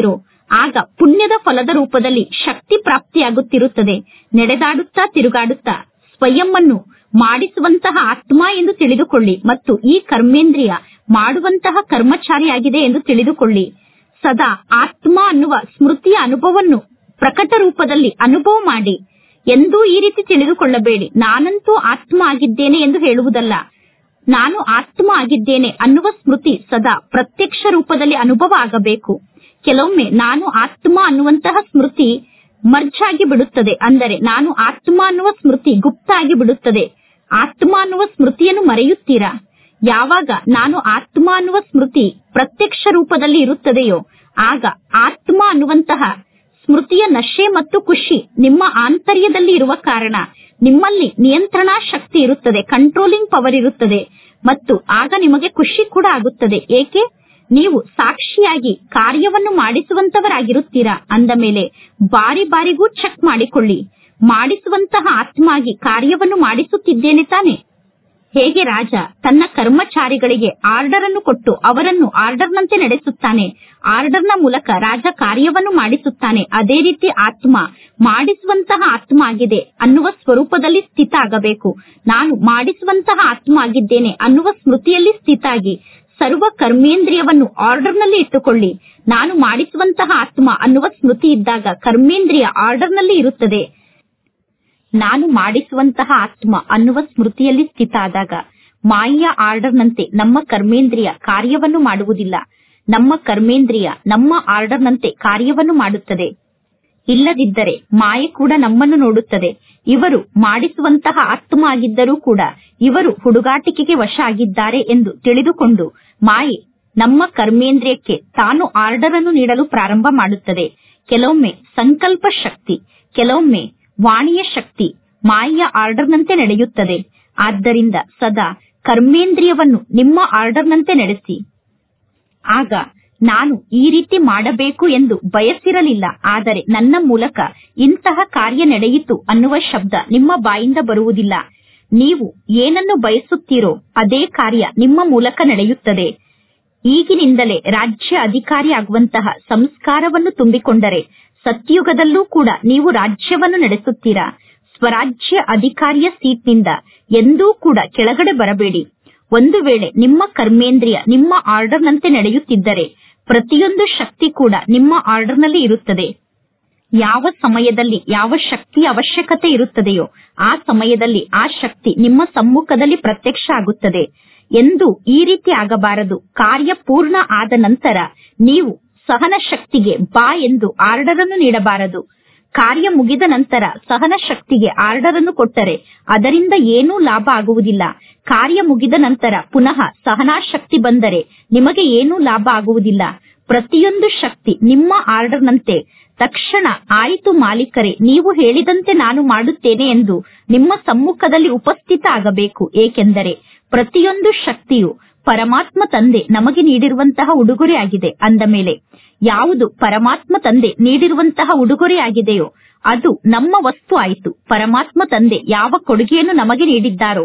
ಆಗ ಪುಣ್ಯದ ಫಲದ ರೂಪದಲ್ಲಿ ಶಕ್ತಿ ಪ್ರಾಪ್ತಿಯಾಗುತ್ತಿರುತ್ತದೆ ನಡೆದಾಡುತ್ತಾ ತಿರುಗಾಡುತ್ತಾ ಸ್ವಯಂವನ್ನು ಮಾಡಿಸುವಂತಹ ಆತ್ಮ ಎಂದು ತಿಳಿದುಕೊಳ್ಳಿ ಮತ್ತು ಈ ಕರ್ಮೇಂದ್ರಿಯ ಮಾಡುವಂತಹ ಕರ್ಮಚಾರಿಯಾಗಿದೆ ಎಂದು ತಿಳಿದುಕೊಳ್ಳಿ ಸದಾ ಆತ್ಮ ಅನ್ನುವ ಸ್ಮೃತಿಯ ಅನುಭವವನ್ನು ಪ್ರಕಟ ರೂಪದಲ್ಲಿ ಅನುಭವ ಮಾಡಿ ಎಂದೂ ಈ ರೀತಿ ತಿಳಿದುಕೊಳ್ಳಬೇಡಿ ನಾನಂತೂ ಆತ್ಮ ಆಗಿದ್ದೇನೆ ಎಂದು ಹೇಳುವುದಲ್ಲ ನಾನು ಆತ್ಮ ಆಗಿದ್ದೇನೆ ಅನ್ನುವ ಸ್ಮೃತಿ ಸದಾ ಪ್ರತ್ಯಕ್ಷ ರೂಪದಲ್ಲಿ ಅನುಭವ ಆಗಬೇಕು ಕೆಲವೊಮ್ಮೆ ನಾನು ಆತ್ಮ ಅನ್ನುವಂತಹ ಸ್ಮೃತಿ ಮರ್ಜ್ ಆಗಿ ಬಿಡುತ್ತದೆ ಅಂದರೆ ನಾನು ಆತ್ಮ ಅನ್ನುವ ಸ್ಮೃತಿ ಗುಪ್ತ ಆಗಿ ಬಿಡುತ್ತದೆ ಆತ್ಮ ಅನ್ನುವ ಸ್ಮೃತಿಯನ್ನು ಮರೆಯುತ್ತೀರಾ ಯಾವಾಗ ನಾನು ಆತ್ಮ ಅನ್ನುವ ಸ್ಮೃತಿ ಪ್ರತ್ಯಕ್ಷ ರೂಪದಲ್ಲಿ ಇರುತ್ತದೆಯೋ ಆಗ ಆತ್ಮ ಅನ್ನುವಂತಹ ಸ್ಮೃತಿಯ ನಶೆ ಮತ್ತು ಖುಷಿ ನಿಮ್ಮ ಆಂತರ್ಯದಲ್ಲಿ ಇರುವ ಕಾರಣ ನಿಮ್ಮಲ್ಲಿ ನಿಯಂತ್ರಣಾ ಶಕ್ತಿ ಇರುತ್ತದೆ ಕಂಟ್ರೋಲಿಂಗ್ ಪವರ್ ಇರುತ್ತದೆ ಮತ್ತು ಆಗ ನಿಮಗೆ ಖುಷಿ ಕೂಡ ಆಗುತ್ತದೆ ಏಕೆ ನೀವು ಸಾಕ್ಷಿಯಾಗಿ ಕಾರ್ಯವನ್ನು ಮಾಡಿಸುವಂತವರಾಗಿರುತ್ತೀರಾ ಅಂದ ಮೇಲೆ ಬಾರಿ ಬಾರಿಗೂ ಚೆಕ್ ಮಾಡಿಕೊಳ್ಳಿ ಮಾಡಿಸುವಂತಹ ಆತ್ಮ ಆಗಿ ಕಾರ್ಯವನ್ನು ಮಾಡಿಸುತ್ತಿದ್ದೇನೆ ತಾನೆ ಹೇಗೆ ರಾಜ ತನ್ನ ಕರ್ಮಚಾರಿಗಳಿಗೆ ಆರ್ಡರ್ ಅನ್ನು ಕೊಟ್ಟು ಅವರನ್ನು ಆರ್ಡರ್ನಂತೆ ನಡೆಸುತ್ತಾನೆ ಆರ್ಡರ್ನ ಮೂಲಕ ರಾಜ ಕಾರ್ಯವನ್ನು ಮಾಡಿಸುತ್ತಾನೆ ಅದೇ ರೀತಿ ಆತ್ಮ ಮಾಡಿಸುವಂತಹ ಆತ್ಮ ಆಗಿದೆ ಅನ್ನುವ ಸ್ವರೂಪದಲ್ಲಿ ಸ್ಥಿತ ಆಗಬೇಕು ನಾನು ಮಾಡಿಸುವಂತಹ ಆತ್ಮ ಆಗಿದ್ದೇನೆ ಅನ್ನುವ ಸ್ಮೃತಿಯಲ್ಲಿ ಸ್ಥಿತ ಆಗಿ ಸರ್ವ ಕರ್ಮೇಂದ್ರಿಯವನ್ನು ಆರ್ಡರ್ನಲ್ಲಿ ಇಟ್ಟುಕೊಳ್ಳಿ ನಾನು ಮಾಡಿಸುವಂತಹ ಆತ್ಮ ಅನ್ನುವ ಸ್ಮೃತಿ ಇದ್ದಾಗ ಕರ್ಮೇಂದ್ರಿಯ ಆರ್ಡರ್ನಲ್ಲಿ ಇರುತ್ತದೆ ನಾನು ಮಾಡಿಸುವಂತಹ ಆತ್ಮ ಅನ್ನುವ ಸ್ಮೃತಿಯಲ್ಲಿ ಸ್ಥಿತ ಆದಾಗ ಮಾಯೆಯ ಆರ್ಡರ್ನಂತೆ ನಮ್ಮ ಕರ್ಮೇಂದ್ರಿಯ ಕಾರ್ಯವನ್ನು ಮಾಡುವುದಿಲ್ಲ ನಮ್ಮ ಕರ್ಮೇಂದ್ರಿಯ ನಮ್ಮ ಆರ್ಡರ್ನಂತೆ ಕಾರ್ಯವನ್ನು ಮಾಡುತ್ತದೆ ಇಲ್ಲದಿದ್ದರೆ ಮಾಯೆ ಕೂಡ ನಮ್ಮನ್ನು ನೋಡುತ್ತದೆ ಇವರು ಮಾಡಿಸುವಂತಹ ಆತ್ಮ ಆಗಿದ್ದರೂ ಕೂಡ ಇವರು ಹುಡುಗಾಟಿಕೆಗೆ ವಶ ಆಗಿದ್ದಾರೆ ಎಂದು ತಿಳಿದುಕೊಂಡು ಮಾಯೆ ನಮ್ಮ ಕರ್ಮೇಂದ್ರಿಯಕ್ಕೆ ತಾನು ಆರ್ಡರ್ ಅನ್ನು ನೀಡಲು ಪ್ರಾರಂಭ ಮಾಡುತ್ತದೆ ಕೆಲವೊಮ್ಮೆ ಸಂಕಲ್ಪ ಶಕ್ತಿ ಕೆಲವೊಮ್ಮೆ ವಾಣಿಯ ಶಕ್ತಿ ಮಾಯೆಯ ಆರ್ಡರ್ನಂತೆ ನಡೆಯುತ್ತದೆ ಆದ್ದರಿಂದ ಸದಾ ಕರ್ಮೇಂದ್ರಿಯವನ್ನು ನಿಮ್ಮ ಆರ್ಡರ್ನಂತೆ ನಡೆಸಿ ಆಗ ನಾನು ಈ ರೀತಿ ಮಾಡಬೇಕು ಎಂದು ಬಯಸಿರಲಿಲ್ಲ ಆದರೆ ನನ್ನ ಮೂಲಕ ಇಂತಹ ಕಾರ್ಯ ನಡೆಯಿತು ಅನ್ನುವ ಶಬ್ದ ನಿಮ್ಮ ಬಾಯಿಂದ ಬರುವುದಿಲ್ಲ ನೀವು ಏನನ್ನು ಬಯಸುತ್ತೀರೋ ಅದೇ ಕಾರ್ಯ ನಿಮ್ಮ ಮೂಲಕ ನಡೆಯುತ್ತದೆ ಈಗಿನಿಂದಲೇ ರಾಜ್ಯ ಅಧಿಕಾರಿ ಆಗುವಂತಹ ಸಂಸ್ಕಾರವನ್ನು ತುಂಬಿಕೊಂಡರೆ ಸತ್ಯುಗದಲ್ಲೂ ಕೂಡ ನೀವು ರಾಜ್ಯವನ್ನು ನಡೆಸುತ್ತೀರಾ ಸ್ವರಾಜ್ಯ ಅಧಿಕಾರಿಯ ಸೀಟ್ನಿಂದ ಎಂದೂ ಕೂಡ ಕೆಳಗಡೆ ಬರಬೇಡಿ ಒಂದು ವೇಳೆ ನಿಮ್ಮ ಕರ್ಮೇಂದ್ರಿಯ ನಿಮ್ಮ ಆರ್ಡರ್ನಂತೆ ನಡೆಯುತ್ತಿದ್ದರೆ ಪ್ರತಿಯೊಂದು ಶಕ್ತಿ ಕೂಡ ನಿಮ್ಮ ಆರ್ಡರ್ನಲ್ಲಿ ಇರುತ್ತದೆ ಯಾವ ಸಮಯದಲ್ಲಿ ಯಾವ ಶಕ್ತಿಯ ಅವಶ್ಯಕತೆ ಇರುತ್ತದೆಯೋ ಆ ಸಮಯದಲ್ಲಿ ಆ ಶಕ್ತಿ ನಿಮ್ಮ ಸಮ್ಮುಖದಲ್ಲಿ ಪ್ರತ್ಯಕ್ಷ ಆಗುತ್ತದೆ ಎಂದು ಈ ರೀತಿ ಆಗಬಾರದು ಕಾರ್ಯ ಪೂರ್ಣ ಆದ ನಂತರ ನೀವು ಸಹನ ಶಕ್ತಿಗೆ ಬಾ ಎಂದು ಆರ್ಡರ್ ಅನ್ನು ನೀಡಬಾರದು ಕಾರ್ಯ ಮುಗಿದ ನಂತರ ಸಹನ ಶಕ್ತಿಗೆ ಆರ್ಡರ್ ಅನ್ನು ಕೊಟ್ಟರೆ ಅದರಿಂದ ಏನೂ ಲಾಭ ಆಗುವುದಿಲ್ಲ ಕಾರ್ಯ ಮುಗಿದ ನಂತರ ಪುನಃ ಸಹನಾ ಶಕ್ತಿ ಬಂದರೆ ನಿಮಗೆ ಏನೂ ಲಾಭ ಆಗುವುದಿಲ್ಲ ಪ್ರತಿಯೊಂದು ಶಕ್ತಿ ನಿಮ್ಮ ಆರ್ಡರ್ನಂತೆ ತಕ್ಷಣ ಆಯಿತು ಮಾಲೀಕರೇ ನೀವು ಹೇಳಿದಂತೆ ನಾನು ಮಾಡುತ್ತೇನೆ ಎಂದು ನಿಮ್ಮ ಸಮ್ಮುಖದಲ್ಲಿ ಉಪಸ್ಥಿತ ಆಗಬೇಕು ಏಕೆಂದರೆ ಪ್ರತಿಯೊಂದು ಶಕ್ತಿಯು ಪರಮಾತ್ಮ ತಂದೆ ನಮಗೆ ನೀಡಿರುವಂತಹ ಉಡುಗೊರೆಯಾಗಿದೆ ಅಂದ ಮೇಲೆ ಯಾವುದು ಪರಮಾತ್ಮ ತಂದೆ ನೀಡಿರುವಂತಹ ಉಡುಗೊರೆಯಾಗಿದೆಯೋ ಅದು ನಮ್ಮ ವಸ್ತು ಆಯಿತು ಪರಮಾತ್ಮ ತಂದೆ ಯಾವ ಕೊಡುಗೆಯನ್ನು ನಮಗೆ ನೀಡಿದ್ದಾರೋ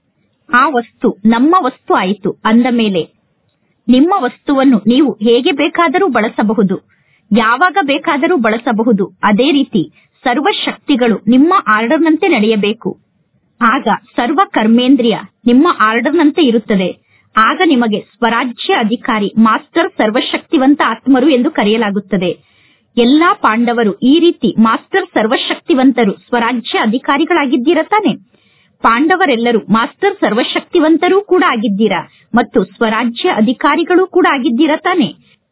ಆ ವಸ್ತು ನಮ್ಮ ವಸ್ತು ಆಯಿತು ಅಂದ ಮೇಲೆ ನಿಮ್ಮ ವಸ್ತುವನ್ನು ನೀವು ಹೇಗೆ ಬೇಕಾದರೂ ಬಳಸಬಹುದು ಯಾವಾಗ ಬೇಕಾದರೂ ಬಳಸಬಹುದು ಅದೇ ರೀತಿ ಸರ್ವ ಶಕ್ತಿಗಳು ನಿಮ್ಮ ಆರ್ಡರ್ನಂತೆ ನಡೆಯಬೇಕು ಆಗ ಸರ್ವ ಕರ್ಮೇಂದ್ರಿಯ ನಿಮ್ಮ ಆರ್ಡರ್ನಂತೆ ಇರುತ್ತದೆ ಆಗ ನಿಮಗೆ ಸ್ವರಾಜ್ಯ ಅಧಿಕಾರಿ ಮಾಸ್ಟರ್ ಸರ್ವಶಕ್ತಿವಂತ ಆತ್ಮರು ಎಂದು ಕರೆಯಲಾಗುತ್ತದೆ ಎಲ್ಲಾ ಪಾಂಡವರು ಈ ರೀತಿ ಮಾಸ್ಟರ್ ಸರ್ವಶಕ್ತಿವಂತರು ಸ್ವರಾಜ್ಯ ಅಧಿಕಾರಿಗಳಾಗಿದ್ದೀರ ತಾನೆ ಪಾಂಡವರೆಲ್ಲರೂ ಮಾಸ್ಟರ್ ಸರ್ವಶಕ್ತಿವಂತರೂ ಕೂಡ ಆಗಿದ್ದೀರಾ ಮತ್ತು ಸ್ವರಾಜ್ಯ ಅಧಿಕಾರಿಗಳು ಕೂಡ ಆಗಿದ್ದೀರಾ ತಾನೆ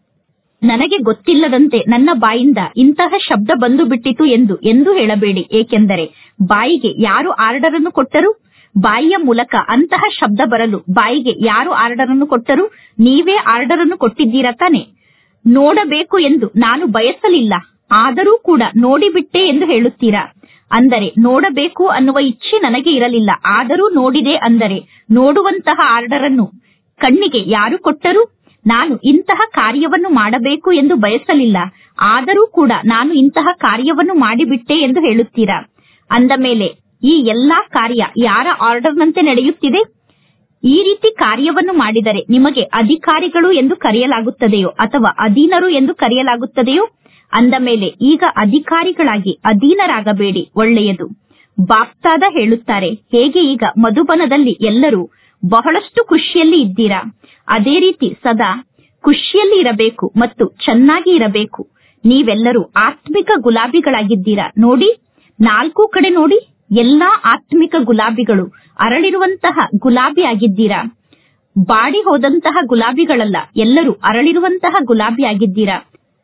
ನನಗೆ ಗೊತ್ತಿಲ್ಲದಂತೆ ನನ್ನ ಬಾಯಿಂದ ಇಂತಹ ಶಬ್ದ ಬಂದು ಬಿಟ್ಟಿತು ಎಂದು ಎಂದು ಹೇಳಬೇಡಿ ಏಕೆಂದರೆ ಬಾಯಿಗೆ ಯಾರು ಆರ್ಡರ್ ಅನ್ನು ಕೊಟ್ಟರು ಬಾಯಿಯ ಮೂಲಕ ಅಂತಹ ಶಬ್ದ ಬರಲು ಬಾಯಿಗೆ ಯಾರು ಆರ್ಡರ್ ಅನ್ನು ಕೊಟ್ಟರು ನೀವೇ ಆರ್ಡರ್ ಅನ್ನು ಕೊಟ್ಟಿದ್ದೀರಾ ತಾನೆ ನೋಡಬೇಕು ಎಂದು ನಾನು ಬಯಸಲಿಲ್ಲ ಆದರೂ ಕೂಡ ನೋಡಿಬಿಟ್ಟೆ ಎಂದು ಹೇಳುತ್ತೀರಾ ಅಂದರೆ ನೋಡಬೇಕು ಅನ್ನುವ ಇಚ್ಛೆ ನನಗೆ ಇರಲಿಲ್ಲ ಆದರೂ ನೋಡಿದೆ ಅಂದರೆ ನೋಡುವಂತಹ ಆರ್ಡರ್ ಅನ್ನು ಕಣ್ಣಿಗೆ ಯಾರು ಕೊಟ್ಟರು ನಾನು ಇಂತಹ ಕಾರ್ಯವನ್ನು ಮಾಡಬೇಕು ಎಂದು ಬಯಸಲಿಲ್ಲ ಆದರೂ ಕೂಡ ನಾನು ಇಂತಹ ಕಾರ್ಯವನ್ನು ಮಾಡಿಬಿಟ್ಟೆ ಎಂದು ಹೇಳುತ್ತೀರಾ ಅಂದ ಮೇಲೆ ಈ ಎಲ್ಲಾ ಕಾರ್ಯ ಯಾರ ಆರ್ಡರ್ನಂತೆ ನಡೆಯುತ್ತಿದೆ ಈ ರೀತಿ ಕಾರ್ಯವನ್ನು ಮಾಡಿದರೆ ನಿಮಗೆ ಅಧಿಕಾರಿಗಳು ಎಂದು ಕರೆಯಲಾಗುತ್ತದೆಯೋ ಅಥವಾ ಅಧೀನರು ಎಂದು ಕರೆಯಲಾಗುತ್ತದೆಯೋ ಅಂದ ಮೇಲೆ ಈಗ ಅಧಿಕಾರಿಗಳಾಗಿ ಅಧೀನರಾಗಬೇಡಿ ಒಳ್ಳೆಯದು ಬಾಪ್ತಾದ ಹೇಳುತ್ತಾರೆ ಹೇಗೆ ಈಗ ಮಧುಬನದಲ್ಲಿ ಎಲ್ಲರೂ ಬಹಳಷ್ಟು ಖುಷಿಯಲ್ಲಿ ಇದ್ದೀರಾ ಅದೇ ರೀತಿ ಸದಾ ಖುಷಿಯಲ್ಲಿ ಇರಬೇಕು ಮತ್ತು ಚೆನ್ನಾಗಿ ಇರಬೇಕು ನೀವೆಲ್ಲರೂ ಆತ್ಮಿಕ ಗುಲಾಬಿಗಳಾಗಿದ್ದೀರಾ ನೋಡಿ ನಾಲ್ಕು ಕಡೆ ನೋಡಿ ಎಲ್ಲಾ ಆತ್ಮಿಕ ಗುಲಾಬಿಗಳು ಅರಳಿರುವಂತಹ ಗುಲಾಬಿ ಆಗಿದ್ದೀರಾ ಬಾಡಿ ಹೋದಂತಹ ಗುಲಾಬಿಗಳಲ್ಲ ಎಲ್ಲರೂ ಅರಳಿರುವಂತಹ ಗುಲಾಬಿ ಆಗಿದ್ದೀರಾ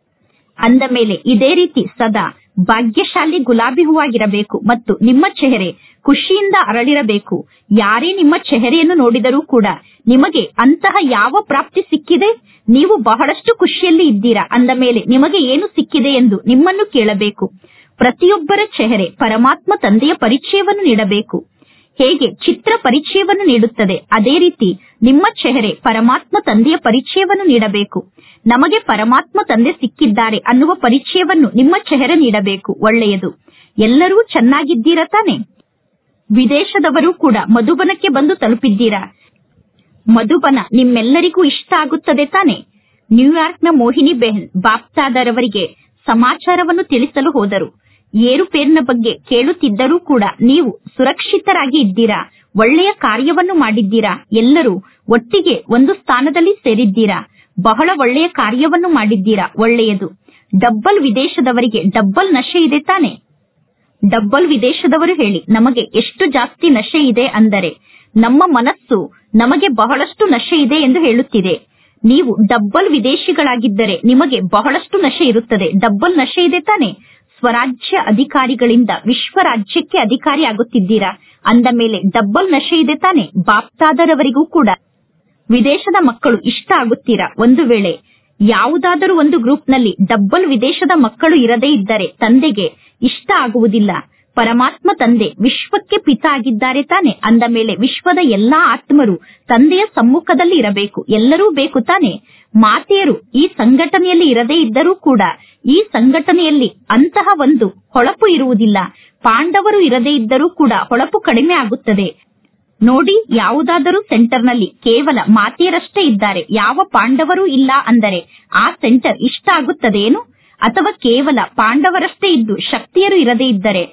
ಅಂದ ಮೇಲೆ ಇದೇ ರೀತಿ ಸದಾ ಭಾಗ್ಯಶಾಲಿ ಗುಲಾಬಿ ಹೂವಾಗಿರಬೇಕು ಮತ್ತು ನಿಮ್ಮ ಚೆಹರೆ ಖುಷಿಯಿಂದ ಅರಳಿರಬೇಕು ಯಾರೇ ನಿಮ್ಮ ಚೆಹರೆಯನ್ನು ನೋಡಿದರೂ ಕೂಡ ನಿಮಗೆ ಅಂತಹ ಯಾವ ಪ್ರಾಪ್ತಿ ಸಿಕ್ಕಿದೆ ನೀವು ಬಹಳಷ್ಟು ಖುಷಿಯಲ್ಲಿ ಇದ್ದೀರಾ ಅಂದ ಮೇಲೆ ನಿಮಗೆ ಏನು ಸಿಕ್ಕಿದೆ ಎಂದು ನಿಮ್ಮನ್ನು ಕೇಳಬೇಕು ಪ್ರತಿಯೊಬ್ಬರ ಚೆಹರೆ ಪರಮಾತ್ಮ ತಂದೆಯ ಪರಿಚಯವನ್ನು ನೀಡಬೇಕು ಹೇಗೆ ಚಿತ್ರ ಪರಿಚಯವನ್ನು ನೀಡುತ್ತದೆ ಅದೇ ರೀತಿ ನಿಮ್ಮ ಚೆಹರೆ ಪರಮಾತ್ಮ ತಂದೆಯ ಪರಿಚಯವನ್ನು ನೀಡಬೇಕು ನಮಗೆ ಪರಮಾತ್ಮ ತಂದೆ ಸಿಕ್ಕಿದ್ದಾರೆ ಅನ್ನುವ ಪರಿಚಯವನ್ನು ನಿಮ್ಮ ಚೆಹರೆ ನೀಡಬೇಕು ಒಳ್ಳೆಯದು ಎಲ್ಲರೂ ಚೆನ್ನಾಗಿದ್ದೀರಾ ತಾನೆ ವಿದೇಶದವರು ಕೂಡ ಮಧುಬನಕ್ಕೆ ಬಂದು ತಲುಪಿದ್ದೀರಾ ಮಧುಬನ ನಿಮ್ಮೆಲ್ಲರಿಗೂ ಇಷ್ಟ ಆಗುತ್ತದೆ ತಾನೆ ನ್ಯೂಯಾರ್ಕ್ನ ಮೋಹಿನಿ ಬೆಹನ್ ಬಾಪ್ತಾದರವರಿಗೆ ಸಮಾಚಾರವನ್ನು ತಿಳಿಸಲು ಹೋದರು ಏರುಪೇರಿನ ಬಗ್ಗೆ ಕೇಳುತ್ತಿದ್ದರೂ ಕೂಡ ನೀವು ಸುರಕ್ಷಿತರಾಗಿ ಇದ್ದೀರಾ ಒಳ್ಳೆಯ ಕಾರ್ಯವನ್ನು ಮಾಡಿದ್ದೀರಾ ಎಲ್ಲರೂ ಒಟ್ಟಿಗೆ ಒಂದು ಸ್ಥಾನದಲ್ಲಿ ಸೇರಿದ್ದೀರಾ ಬಹಳ ಒಳ್ಳೆಯ ಕಾರ್ಯವನ್ನು ಮಾಡಿದ್ದೀರಾ ಒಳ್ಳೆಯದು ಡಬ್ಬಲ್ ವಿದೇಶದವರಿಗೆ ಡಬ್ಬಲ್ ನಶೆ ಇದೆ ತಾನೆ ಡಬ್ಬಲ್ ವಿದೇಶದವರು ಹೇಳಿ ನಮಗೆ ಎಷ್ಟು ಜಾಸ್ತಿ ನಶೆ ಇದೆ ಅಂದರೆ ನಮ್ಮ ಮನಸ್ಸು ನಮಗೆ ಬಹಳಷ್ಟು ನಶೆ ಇದೆ ಎಂದು ಹೇಳುತ್ತಿದೆ ನೀವು ಡಬ್ಬಲ್ ವಿದೇಶಿಗಳಾಗಿದ್ದರೆ ನಿಮಗೆ ಬಹಳಷ್ಟು ನಶೆ ಇರುತ್ತದೆ ಡಬ್ಬಲ್ ನಶೆ ಇದೆ ತಾನೆ ಸ್ವರಾಜ್ಯ ಅಧಿಕಾರಿಗಳಿಂದ ವಿಶ್ವ ರಾಜ್ಯಕ್ಕೆ ಅಧಿಕಾರಿ ಆಗುತ್ತಿದ್ದೀರಾ ಅಂದ ಮೇಲೆ ಡಬ್ಬಲ್ ನಶೆ ಇದೆ ತಾನೆ ಬಾಪ್ತಾದರವರಿಗೂ ಕೂಡ ವಿದೇಶದ ಮಕ್ಕಳು ಇಷ್ಟ ಆಗುತ್ತೀರಾ ಒಂದು ವೇಳೆ ಯಾವುದಾದರೂ ಒಂದು ಗ್ರೂಪ್ನಲ್ಲಿ ಡಬ್ಬಲ್ ವಿದೇಶದ ಮಕ್ಕಳು ಇರದೇ ಇದ್ದರೆ ತಂದೆಗೆ ಇಷ್ಟ ಆಗುವುದಿಲ್ಲ ಪರಮಾತ್ಮ ತಂದೆ ವಿಶ್ವಕ್ಕೆ ಪಿತ ಆಗಿದ್ದಾರೆ ತಾನೆ ಅಂದ ಮೇಲೆ ವಿಶ್ವದ ಎಲ್ಲಾ ಆತ್ಮರು ತಂದೆಯ ಸಮ್ಮುಖದಲ್ಲಿ ಇರಬೇಕು ಎಲ್ಲರೂ ಬೇಕು ತಾನೆ ಮಾತೆಯರು ಈ ಸಂಘಟನೆಯಲ್ಲಿ ಇರದೇ ಇದ್ದರೂ ಕೂಡ ಈ ಸಂಘಟನೆಯಲ್ಲಿ ಅಂತಹ ಒಂದು ಹೊಳಪು ಇರುವುದಿಲ್ಲ ಪಾಂಡವರು ಇರದೇ ಇದ್ದರೂ ಕೂಡ ಹೊಳಪು ಕಡಿಮೆ ಆಗುತ್ತದೆ ನೋಡಿ ಯಾವುದಾದರೂ ಸೆಂಟರ್ನಲ್ಲಿ ಕೇವಲ ಮಾತೆಯರಷ್ಟೇ ಇದ್ದಾರೆ ಯಾವ ಪಾಂಡವರೂ ಇಲ್ಲ ಅಂದರೆ ಆ ಸೆಂಟರ್ ಇಷ್ಟ ಆಗುತ್ತದೇನು ಅಥವಾ ಕೇವಲ ಪಾಂಡವರಷ್ಟೇ ಇದ್ದು ಶಕ್ತಿಯರು ಇರದೇ ಇದ್ದರೆ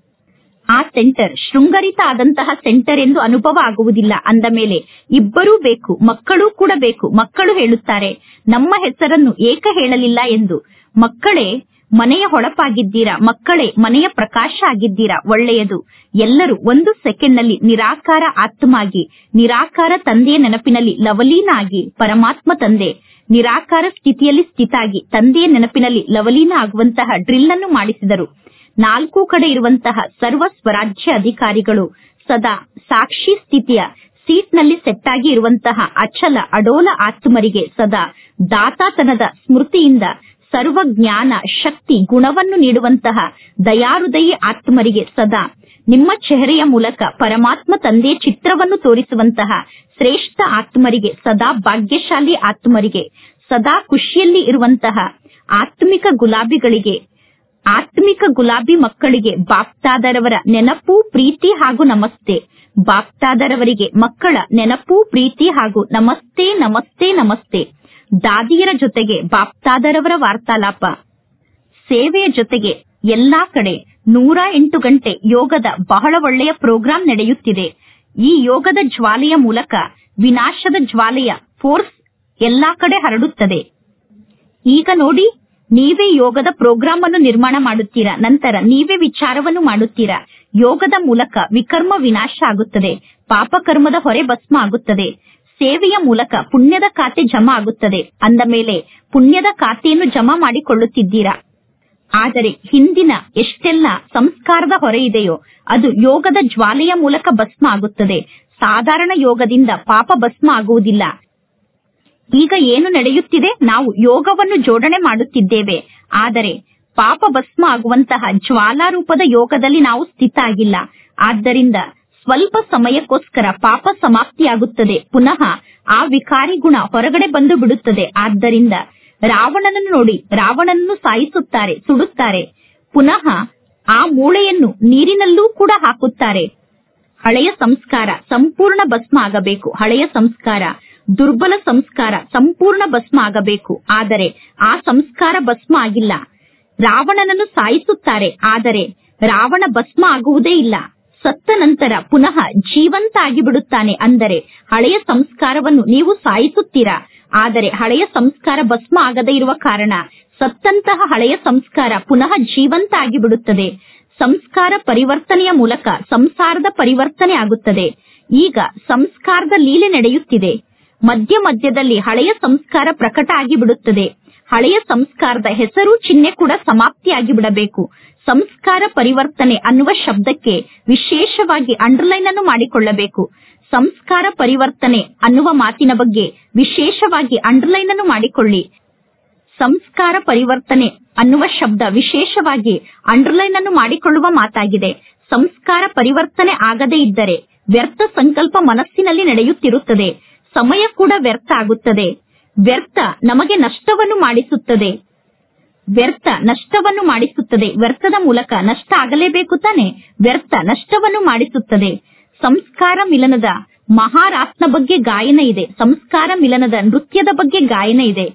ಆ ಸೆಂಟರ್ ಶೃಂಗರಿತ ಆದಂತಹ ಸೆಂಟರ್ ಎಂದು ಅನುಭವ ಆಗುವುದಿಲ್ಲ ಅಂದ ಮೇಲೆ ಇಬ್ಬರೂ ಬೇಕು ಮಕ್ಕಳೂ ಕೂಡ ಬೇಕು ಮಕ್ಕಳು ಹೇಳುತ್ತಾರೆ ನಮ್ಮ ಹೆಸರನ್ನು ಏಕ ಹೇಳಲಿಲ್ಲ ಎಂದು ಮಕ್ಕಳೇ ಮನೆಯ ಹೊಳಪಾಗಿದ್ದೀರಾ ಮಕ್ಕಳೇ ಮನೆಯ ಪ್ರಕಾಶ ಆಗಿದ್ದೀರಾ ಒಳ್ಳೆಯದು ಎಲ್ಲರೂ ಒಂದು ಸೆಕೆಂಡ್ ನಲ್ಲಿ ನಿರಾಕಾರ ಆತ್ಮಾಗಿ ನಿರಾಕಾರ ತಂದೆಯ ನೆನಪಿನಲ್ಲಿ ಲವಲೀನ ಆಗಿ ಪರಮಾತ್ಮ ತಂದೆ ನಿರಾಕಾರ ಸ್ಥಿತಿಯಲ್ಲಿ ಸ್ಥಿತಾಗಿ ತಂದೆಯ ನೆನಪಿನಲ್ಲಿ ಲವಲೀನ ಆಗುವಂತಹ ಡ್ರಿಲ್ ಅನ್ನು ಮಾಡಿಸಿದರು ನಾಲ್ಕು ಕಡೆ ಇರುವಂತಹ ಸರ್ವ ಸ್ವರಾಜ್ಯ ಅಧಿಕಾರಿಗಳು ಸದಾ ಸಾಕ್ಷಿ ಸ್ಥಿತಿಯ ಸೀಟ್ನಲ್ಲಿ ಸೆಟ್ ಆಗಿ ಇರುವಂತಹ ಅಚಲ ಅಡೋಲ ಆತ್ಮರಿಗೆ ಸದಾ ದಾತಾತನದ ಸ್ಮೃತಿಯಿಂದ ಸರ್ವ ಜ್ಞಾನ ಶಕ್ತಿ ಗುಣವನ್ನು ನೀಡುವಂತಹ ದಯಾಹೃದಯಿ ಆತ್ಮರಿಗೆ ಸದಾ ನಿಮ್ಮ ಚೆಹರೆಯ ಮೂಲಕ ಪರಮಾತ್ಮ ತಂದೆಯ ಚಿತ್ರವನ್ನು ತೋರಿಸುವಂತಹ ಶ್ರೇಷ್ಠ ಆತ್ಮರಿಗೆ ಸದಾ ಭಾಗ್ಯಶಾಲಿ ಆತ್ಮರಿಗೆ ಸದಾ ಖುಷಿಯಲ್ಲಿ ಇರುವಂತಹ ಆತ್ಮಿಕ ಗುಲಾಬಿಗಳಿಗೆ ಆತ್ಮಿಕ ಗುಲಾಬಿ ಮಕ್ಕಳಿಗೆ ಬಾಪ್ತಾದರವರ ನೆನಪು ಪ್ರೀತಿ ಹಾಗೂ ನಮಸ್ತೆ ಬಾಪ್ತಾದರವರಿಗೆ ಮಕ್ಕಳ ನೆನಪು ಪ್ರೀತಿ ಹಾಗೂ ನಮಸ್ತೆ ನಮಸ್ತೆ ನಮಸ್ತೆ ದಾದಿಯರ ಜೊತೆಗೆ ಬಾಪ್ತಾದರವರ ವಾರ್ತಾಲಾಪ ಸೇವೆಯ ಜೊತೆಗೆ ಎಲ್ಲಾ ಕಡೆ ನೂರ ಎಂಟು ಗಂಟೆ ಯೋಗದ ಬಹಳ ಒಳ್ಳೆಯ ಪ್ರೋಗ್ರಾಂ ನಡೆಯುತ್ತಿದೆ ಈ ಯೋಗದ ಜ್ವಾಲೆಯ ಮೂಲಕ ವಿನಾಶದ ಜ್ವಾಲೆಯ ಫೋರ್ಸ್ ಎಲ್ಲಾ ಕಡೆ ಹರಡುತ್ತದೆ ಈಗ ನೋಡಿ ನೀವೇ ಯೋಗದ ಪ್ರೋಗ್ರಾಂ ಅನ್ನು ನಿರ್ಮಾಣ ಮಾಡುತ್ತೀರಾ ನಂತರ ನೀವೇ ವಿಚಾರವನ್ನು ಮಾಡುತ್ತೀರಾ ಯೋಗದ ಮೂಲಕ ವಿಕರ್ಮ ವಿನಾಶ ಆಗುತ್ತದೆ ಪಾಪಕರ್ಮದ ಹೊರೆ ಭಸ್ಮ ಆಗುತ್ತದೆ ಸೇವೆಯ ಮೂಲಕ ಪುಣ್ಯದ ಖಾತೆ ಜಮಾ ಆಗುತ್ತದೆ ಅಂದ ಮೇಲೆ ಪುಣ್ಯದ ಖಾತೆಯನ್ನು ಜಮಾ ಮಾಡಿಕೊಳ್ಳುತ್ತಿದ್ದೀರಾ ಆದರೆ ಹಿಂದಿನ ಎಷ್ಟೆಲ್ಲ ಸಂಸ್ಕಾರದ ಹೊರೆ ಇದೆಯೋ ಅದು ಯೋಗದ ಜ್ವಾಲೆಯ ಮೂಲಕ ಭಸ್ಮ ಆಗುತ್ತದೆ ಸಾಧಾರಣ ಯೋಗದಿಂದ ಪಾಪ ಭಸ್ಮ ಆಗುವುದಿಲ್ಲ ಈಗ ಏನು ನಡೆಯುತ್ತಿದೆ ನಾವು ಯೋಗವನ್ನು ಜೋಡಣೆ ಮಾಡುತ್ತಿದ್ದೇವೆ ಆದರೆ ಪಾಪ ಭಸ್ಮ ಆಗುವಂತಹ ಜ್ವಾಲಾರೂಪದ ಯೋಗದಲ್ಲಿ ನಾವು ಸ್ಥಿತ ಆಗಿಲ್ಲ ಆದ್ದರಿಂದ ಸ್ವಲ್ಪ ಸಮಯಕ್ಕೋಸ್ಕರ ಪಾಪ ಸಮಾಪ್ತಿಯಾಗುತ್ತದೆ ಪುನಃ ಆ ವಿಕಾರಿ ಗುಣ ಹೊರಗಡೆ ಬಂದು ಬಿಡುತ್ತದೆ ಆದ್ದರಿಂದ ರಾವಣನನ್ನು ನೋಡಿ ರಾವಣನನ್ನು ಸಾಯಿಸುತ್ತಾರೆ ಸುಡುತ್ತಾರೆ ಪುನಃ ಆ ಮೂಳೆಯನ್ನು ನೀರಿನಲ್ಲೂ ಕೂಡ ಹಾಕುತ್ತಾರೆ ಹಳೆಯ ಸಂಸ್ಕಾರ ಸಂಪೂರ್ಣ ಭಸ್ಮ ಆಗಬೇಕು ಹಳೆಯ ಸಂಸ್ಕಾರ ದುರ್ಬಲ ಸಂಸ್ಕಾರ ಸಂಪೂರ್ಣ ಭಸ್ಮ ಆಗಬೇಕು ಆದರೆ ಆ ಸಂಸ್ಕಾರ ಭಸ್ಮ ಆಗಿಲ್ಲ ರಾವಣನನ್ನು ಸಾಯಿಸುತ್ತಾರೆ ಆದರೆ ರಾವಣ ಭಸ್ಮ ಆಗುವುದೇ ಇಲ್ಲ ಸತ್ತ ನಂತರ ಪುನಃ ಜೀವಂತ ಆಗಿಬಿಡುತ್ತಾನೆ ಅಂದರೆ ಹಳೆಯ ಸಂಸ್ಕಾರವನ್ನು ನೀವು ಸಾಯಿಸುತ್ತೀರಾ ಆದರೆ ಹಳೆಯ ಸಂಸ್ಕಾರ ಭಸ್ಮ ಆಗದೇ ಇರುವ ಕಾರಣ ಸತ್ತಂತಹ ಹಳೆಯ ಸಂಸ್ಕಾರ ಪುನಃ ಜೀವಂತ ಆಗಿಬಿಡುತ್ತದೆ ಸಂಸ್ಕಾರ ಪರಿವರ್ತನೆಯ ಮೂಲಕ ಸಂಸಾರದ ಪರಿವರ್ತನೆ ಆಗುತ್ತದೆ ಈಗ ಸಂಸ್ಕಾರದ ಲೀಲೆ ನಡೆಯುತ್ತಿದೆ ಮಧ್ಯ ಮಧ್ಯದಲ್ಲಿ ಹಳೆಯ ಸಂಸ್ಕಾರ ಪ್ರಕಟ ಆಗಿಬಿಡುತ್ತದೆ ಹಳೆಯ ಸಂಸ್ಕಾರದ ಹೆಸರು ಚಿಹ್ನೆ ಕೂಡ ಸಮಾಪ್ತಿಯಾಗಿ ಬಿಡಬೇಕು ಸಂಸ್ಕಾರ ಪರಿವರ್ತನೆ ಅನ್ನುವ ಶಬ್ದಕ್ಕೆ ವಿಶೇಷವಾಗಿ ಅಂಡರ್ಲೈನ್ ಅನ್ನು ಮಾಡಿಕೊಳ್ಳಬೇಕು ಸಂಸ್ಕಾರ ಪರಿವರ್ತನೆ ಅನ್ನುವ ಮಾತಿನ ಬಗ್ಗೆ ವಿಶೇಷವಾಗಿ ಅಂಡರ್ಲೈನ್ ಅನ್ನು ಮಾಡಿಕೊಳ್ಳಿ ಸಂಸ್ಕಾರ ಪರಿವರ್ತನೆ ಅನ್ನುವ ಶಬ್ದ ವಿಶೇಷವಾಗಿ ಅಂಡರ್ಲೈನ್ ಅನ್ನು ಮಾಡಿಕೊಳ್ಳುವ ಮಾತಾಗಿದೆ ಸಂಸ್ಕಾರ ಪರಿವರ್ತನೆ ಆಗದೇ ಇದ್ದರೆ ವ್ಯರ್ಥ ಸಂಕಲ್ಪ ಮನಸ್ಸಿನಲ್ಲಿ ನಡೆಯುತ್ತಿರುತ್ತದೆ ಸಮಯ ಕೂಡ ವ್ಯರ್ಥ ಆಗುತ್ತದೆ ವ್ಯರ್ಥ ನಮಗೆ ನಷ್ಟವನ್ನು ಮಾಡಿಸುತ್ತದೆ ವ್ಯರ್ಥ ನಷ್ಟವನ್ನು ಮಾಡಿಸುತ್ತದೆ ವ್ಯರ್ಥದ ಮೂಲಕ ನಷ್ಟ ಆಗಲೇಬೇಕು ತಾನೆ ವ್ಯರ್ಥ ನಷ್ಟವನ್ನು ಮಾಡಿಸುತ್ತದೆ ಸಂಸ್ಕಾರ ಮಿಲನದ ಮಹಾರಾತ್ನ ಬಗ್ಗೆ ಗಾಯನ ಇದೆ ಸಂಸ್ಕಾರ ಮಿಲನದ ನೃತ್ಯದ ಬಗ್ಗೆ ಗಾಯನ ಇದೆ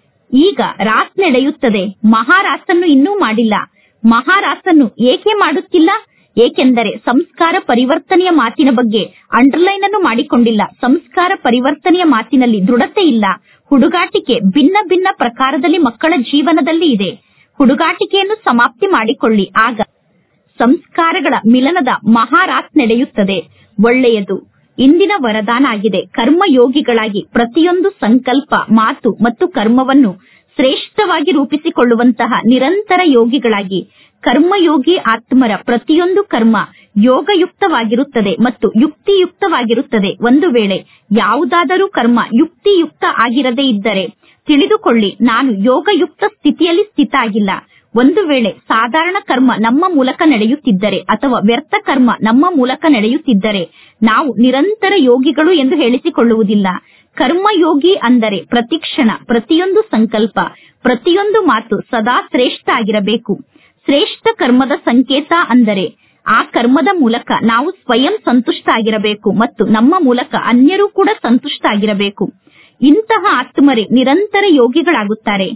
ಈಗ ರಾತ್ ನಡೆಯುತ್ತದೆ ಮಹಾರಾಸನ್ನು ಇನ್ನೂ ಮಾಡಿಲ್ಲ ಮಹಾರಾಸನ್ನು ಏಕೆ ಮಾಡುತ್ತಿಲ್ಲ ಏಕೆಂದರೆ ಸಂಸ್ಕಾರ ಪರಿವರ್ತನೆಯ ಮಾತಿನ ಬಗ್ಗೆ ಅಂಡರ್ಲೈನ್ ಅನ್ನು ಮಾಡಿಕೊಂಡಿಲ್ಲ ಸಂಸ್ಕಾರ ಪರಿವರ್ತನೆಯ ಮಾತಿನಲ್ಲಿ ದೃಢತೆ ಇಲ್ಲ ಹುಡುಗಾಟಿಕೆ ಭಿನ್ನ ಭಿನ್ನ ಪ್ರಕಾರದಲ್ಲಿ ಮಕ್ಕಳ ಜೀವನದಲ್ಲಿ ಇದೆ ಹುಡುಗಾಟಿಕೆಯನ್ನು ಸಮಾಪ್ತಿ ಮಾಡಿಕೊಳ್ಳಿ ಆಗ ಸಂಸ್ಕಾರಗಳ ಮಿಲನದ ಮಹಾರಾತ್ ನಡೆಯುತ್ತದೆ ಒಳ್ಳೆಯದು ಇಂದಿನ ವರದಾನ ಆಗಿದೆ ಕರ್ಮಯೋಗಿಗಳಾಗಿ ಪ್ರತಿಯೊಂದು ಸಂಕಲ್ಪ ಮಾತು ಮತ್ತು ಕರ್ಮವನ್ನು ಶ್ರೇಷ್ಠವಾಗಿ ರೂಪಿಸಿಕೊಳ್ಳುವಂತಹ ನಿರಂತರ ಯೋಗಿಗಳಾಗಿ ಕರ್ಮಯೋಗಿ ಆತ್ಮರ ಪ್ರತಿಯೊಂದು ಕರ್ಮ ಯೋಗಯುಕ್ತವಾಗಿರುತ್ತದೆ ಮತ್ತು ಯುಕ್ತಿಯುಕ್ತವಾಗಿರುತ್ತದೆ ಒಂದು ವೇಳೆ ಯಾವುದಾದರೂ ಕರ್ಮ ಯುಕ್ತಿಯುಕ್ತ ಆಗಿರದೇ ಇದ್ದರೆ ತಿಳಿದುಕೊಳ್ಳಿ ನಾನು ಯೋಗಯುಕ್ತ ಸ್ಥಿತಿಯಲ್ಲಿ ಸ್ಥಿತ ಆಗಿಲ್ಲ ಒಂದು ವೇಳೆ ಸಾಧಾರಣ ಕರ್ಮ ನಮ್ಮ ಮೂಲಕ ನಡೆಯುತ್ತಿದ್ದರೆ ಅಥವಾ ವ್ಯರ್ಥ ಕರ್ಮ ನಮ್ಮ ಮೂಲಕ ನಡೆಯುತ್ತಿದ್ದರೆ ನಾವು ನಿರಂತರ ಯೋಗಿಗಳು ಎಂದು ಹೇಳಿಸಿಕೊಳ್ಳುವುದಿಲ್ಲ ಕರ್ಮಯೋಗಿ ಅಂದರೆ ಪ್ರತಿಕ್ಷಣ ಪ್ರತಿಯೊಂದು ಸಂಕಲ್ಪ ಪ್ರತಿಯೊಂದು ಮಾತು ಸದಾ ಶ್ರೇಷ್ಠ ಆಗಿರಬೇಕು ಶ್ರೇಷ್ಠ ಕರ್ಮದ ಸಂಕೇತ ಅಂದರೆ ಆ ಕರ್ಮದ ಮೂಲಕ ನಾವು ಸ್ವಯಂ ಸಂತುಷ್ಟ ಆಗಿರಬೇಕು ಮತ್ತು ನಮ್ಮ ಮೂಲಕ ಅನ್ಯರೂ ಕೂಡ ಸಂತುಷ್ಟ ಆಗಿರಬೇಕು ಇಂತಹ ಆತ್ಮರೇ ನಿರಂತರ ಯೋಗಿಗಳಾಗುತ್ತಾರೆ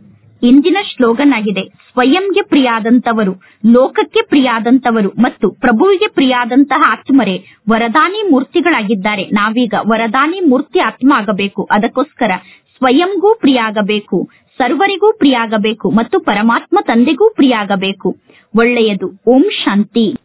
ಇಂದಿನ ಶ್ಲೋಗನ್ ಆಗಿದೆ ಸ್ವಯಂಗೆ ಪ್ರಿಯಾದಂತವರು ಲೋಕಕ್ಕೆ ಪ್ರಿಯಾದಂತವರು ಮತ್ತು ಪ್ರಭುವಿಗೆ ಪ್ರಿಯಾದಂತಹ ಆತ್ಮರೇ ವರದಾನಿ ಮೂರ್ತಿಗಳಾಗಿದ್ದಾರೆ ನಾವೀಗ ವರದಾನಿ ಮೂರ್ತಿ ಆತ್ಮ ಆಗಬೇಕು ಅದಕ್ಕೋಸ್ಕರ ಸ್ವಯಂಗೂ ಪ್ರಿಯ ಆಗಬೇಕು ಸರ್ವರಿಗೂ ಪ್ರಿಯ ಆಗಬೇಕು ಮತ್ತು ಪರಮಾತ್ಮ ತಂದೆಗೂ ಪ್ರಿಯ ಆಗಬೇಕು ಒಳ್ಳೆಯದು ಓಂ ಶಾಂತಿ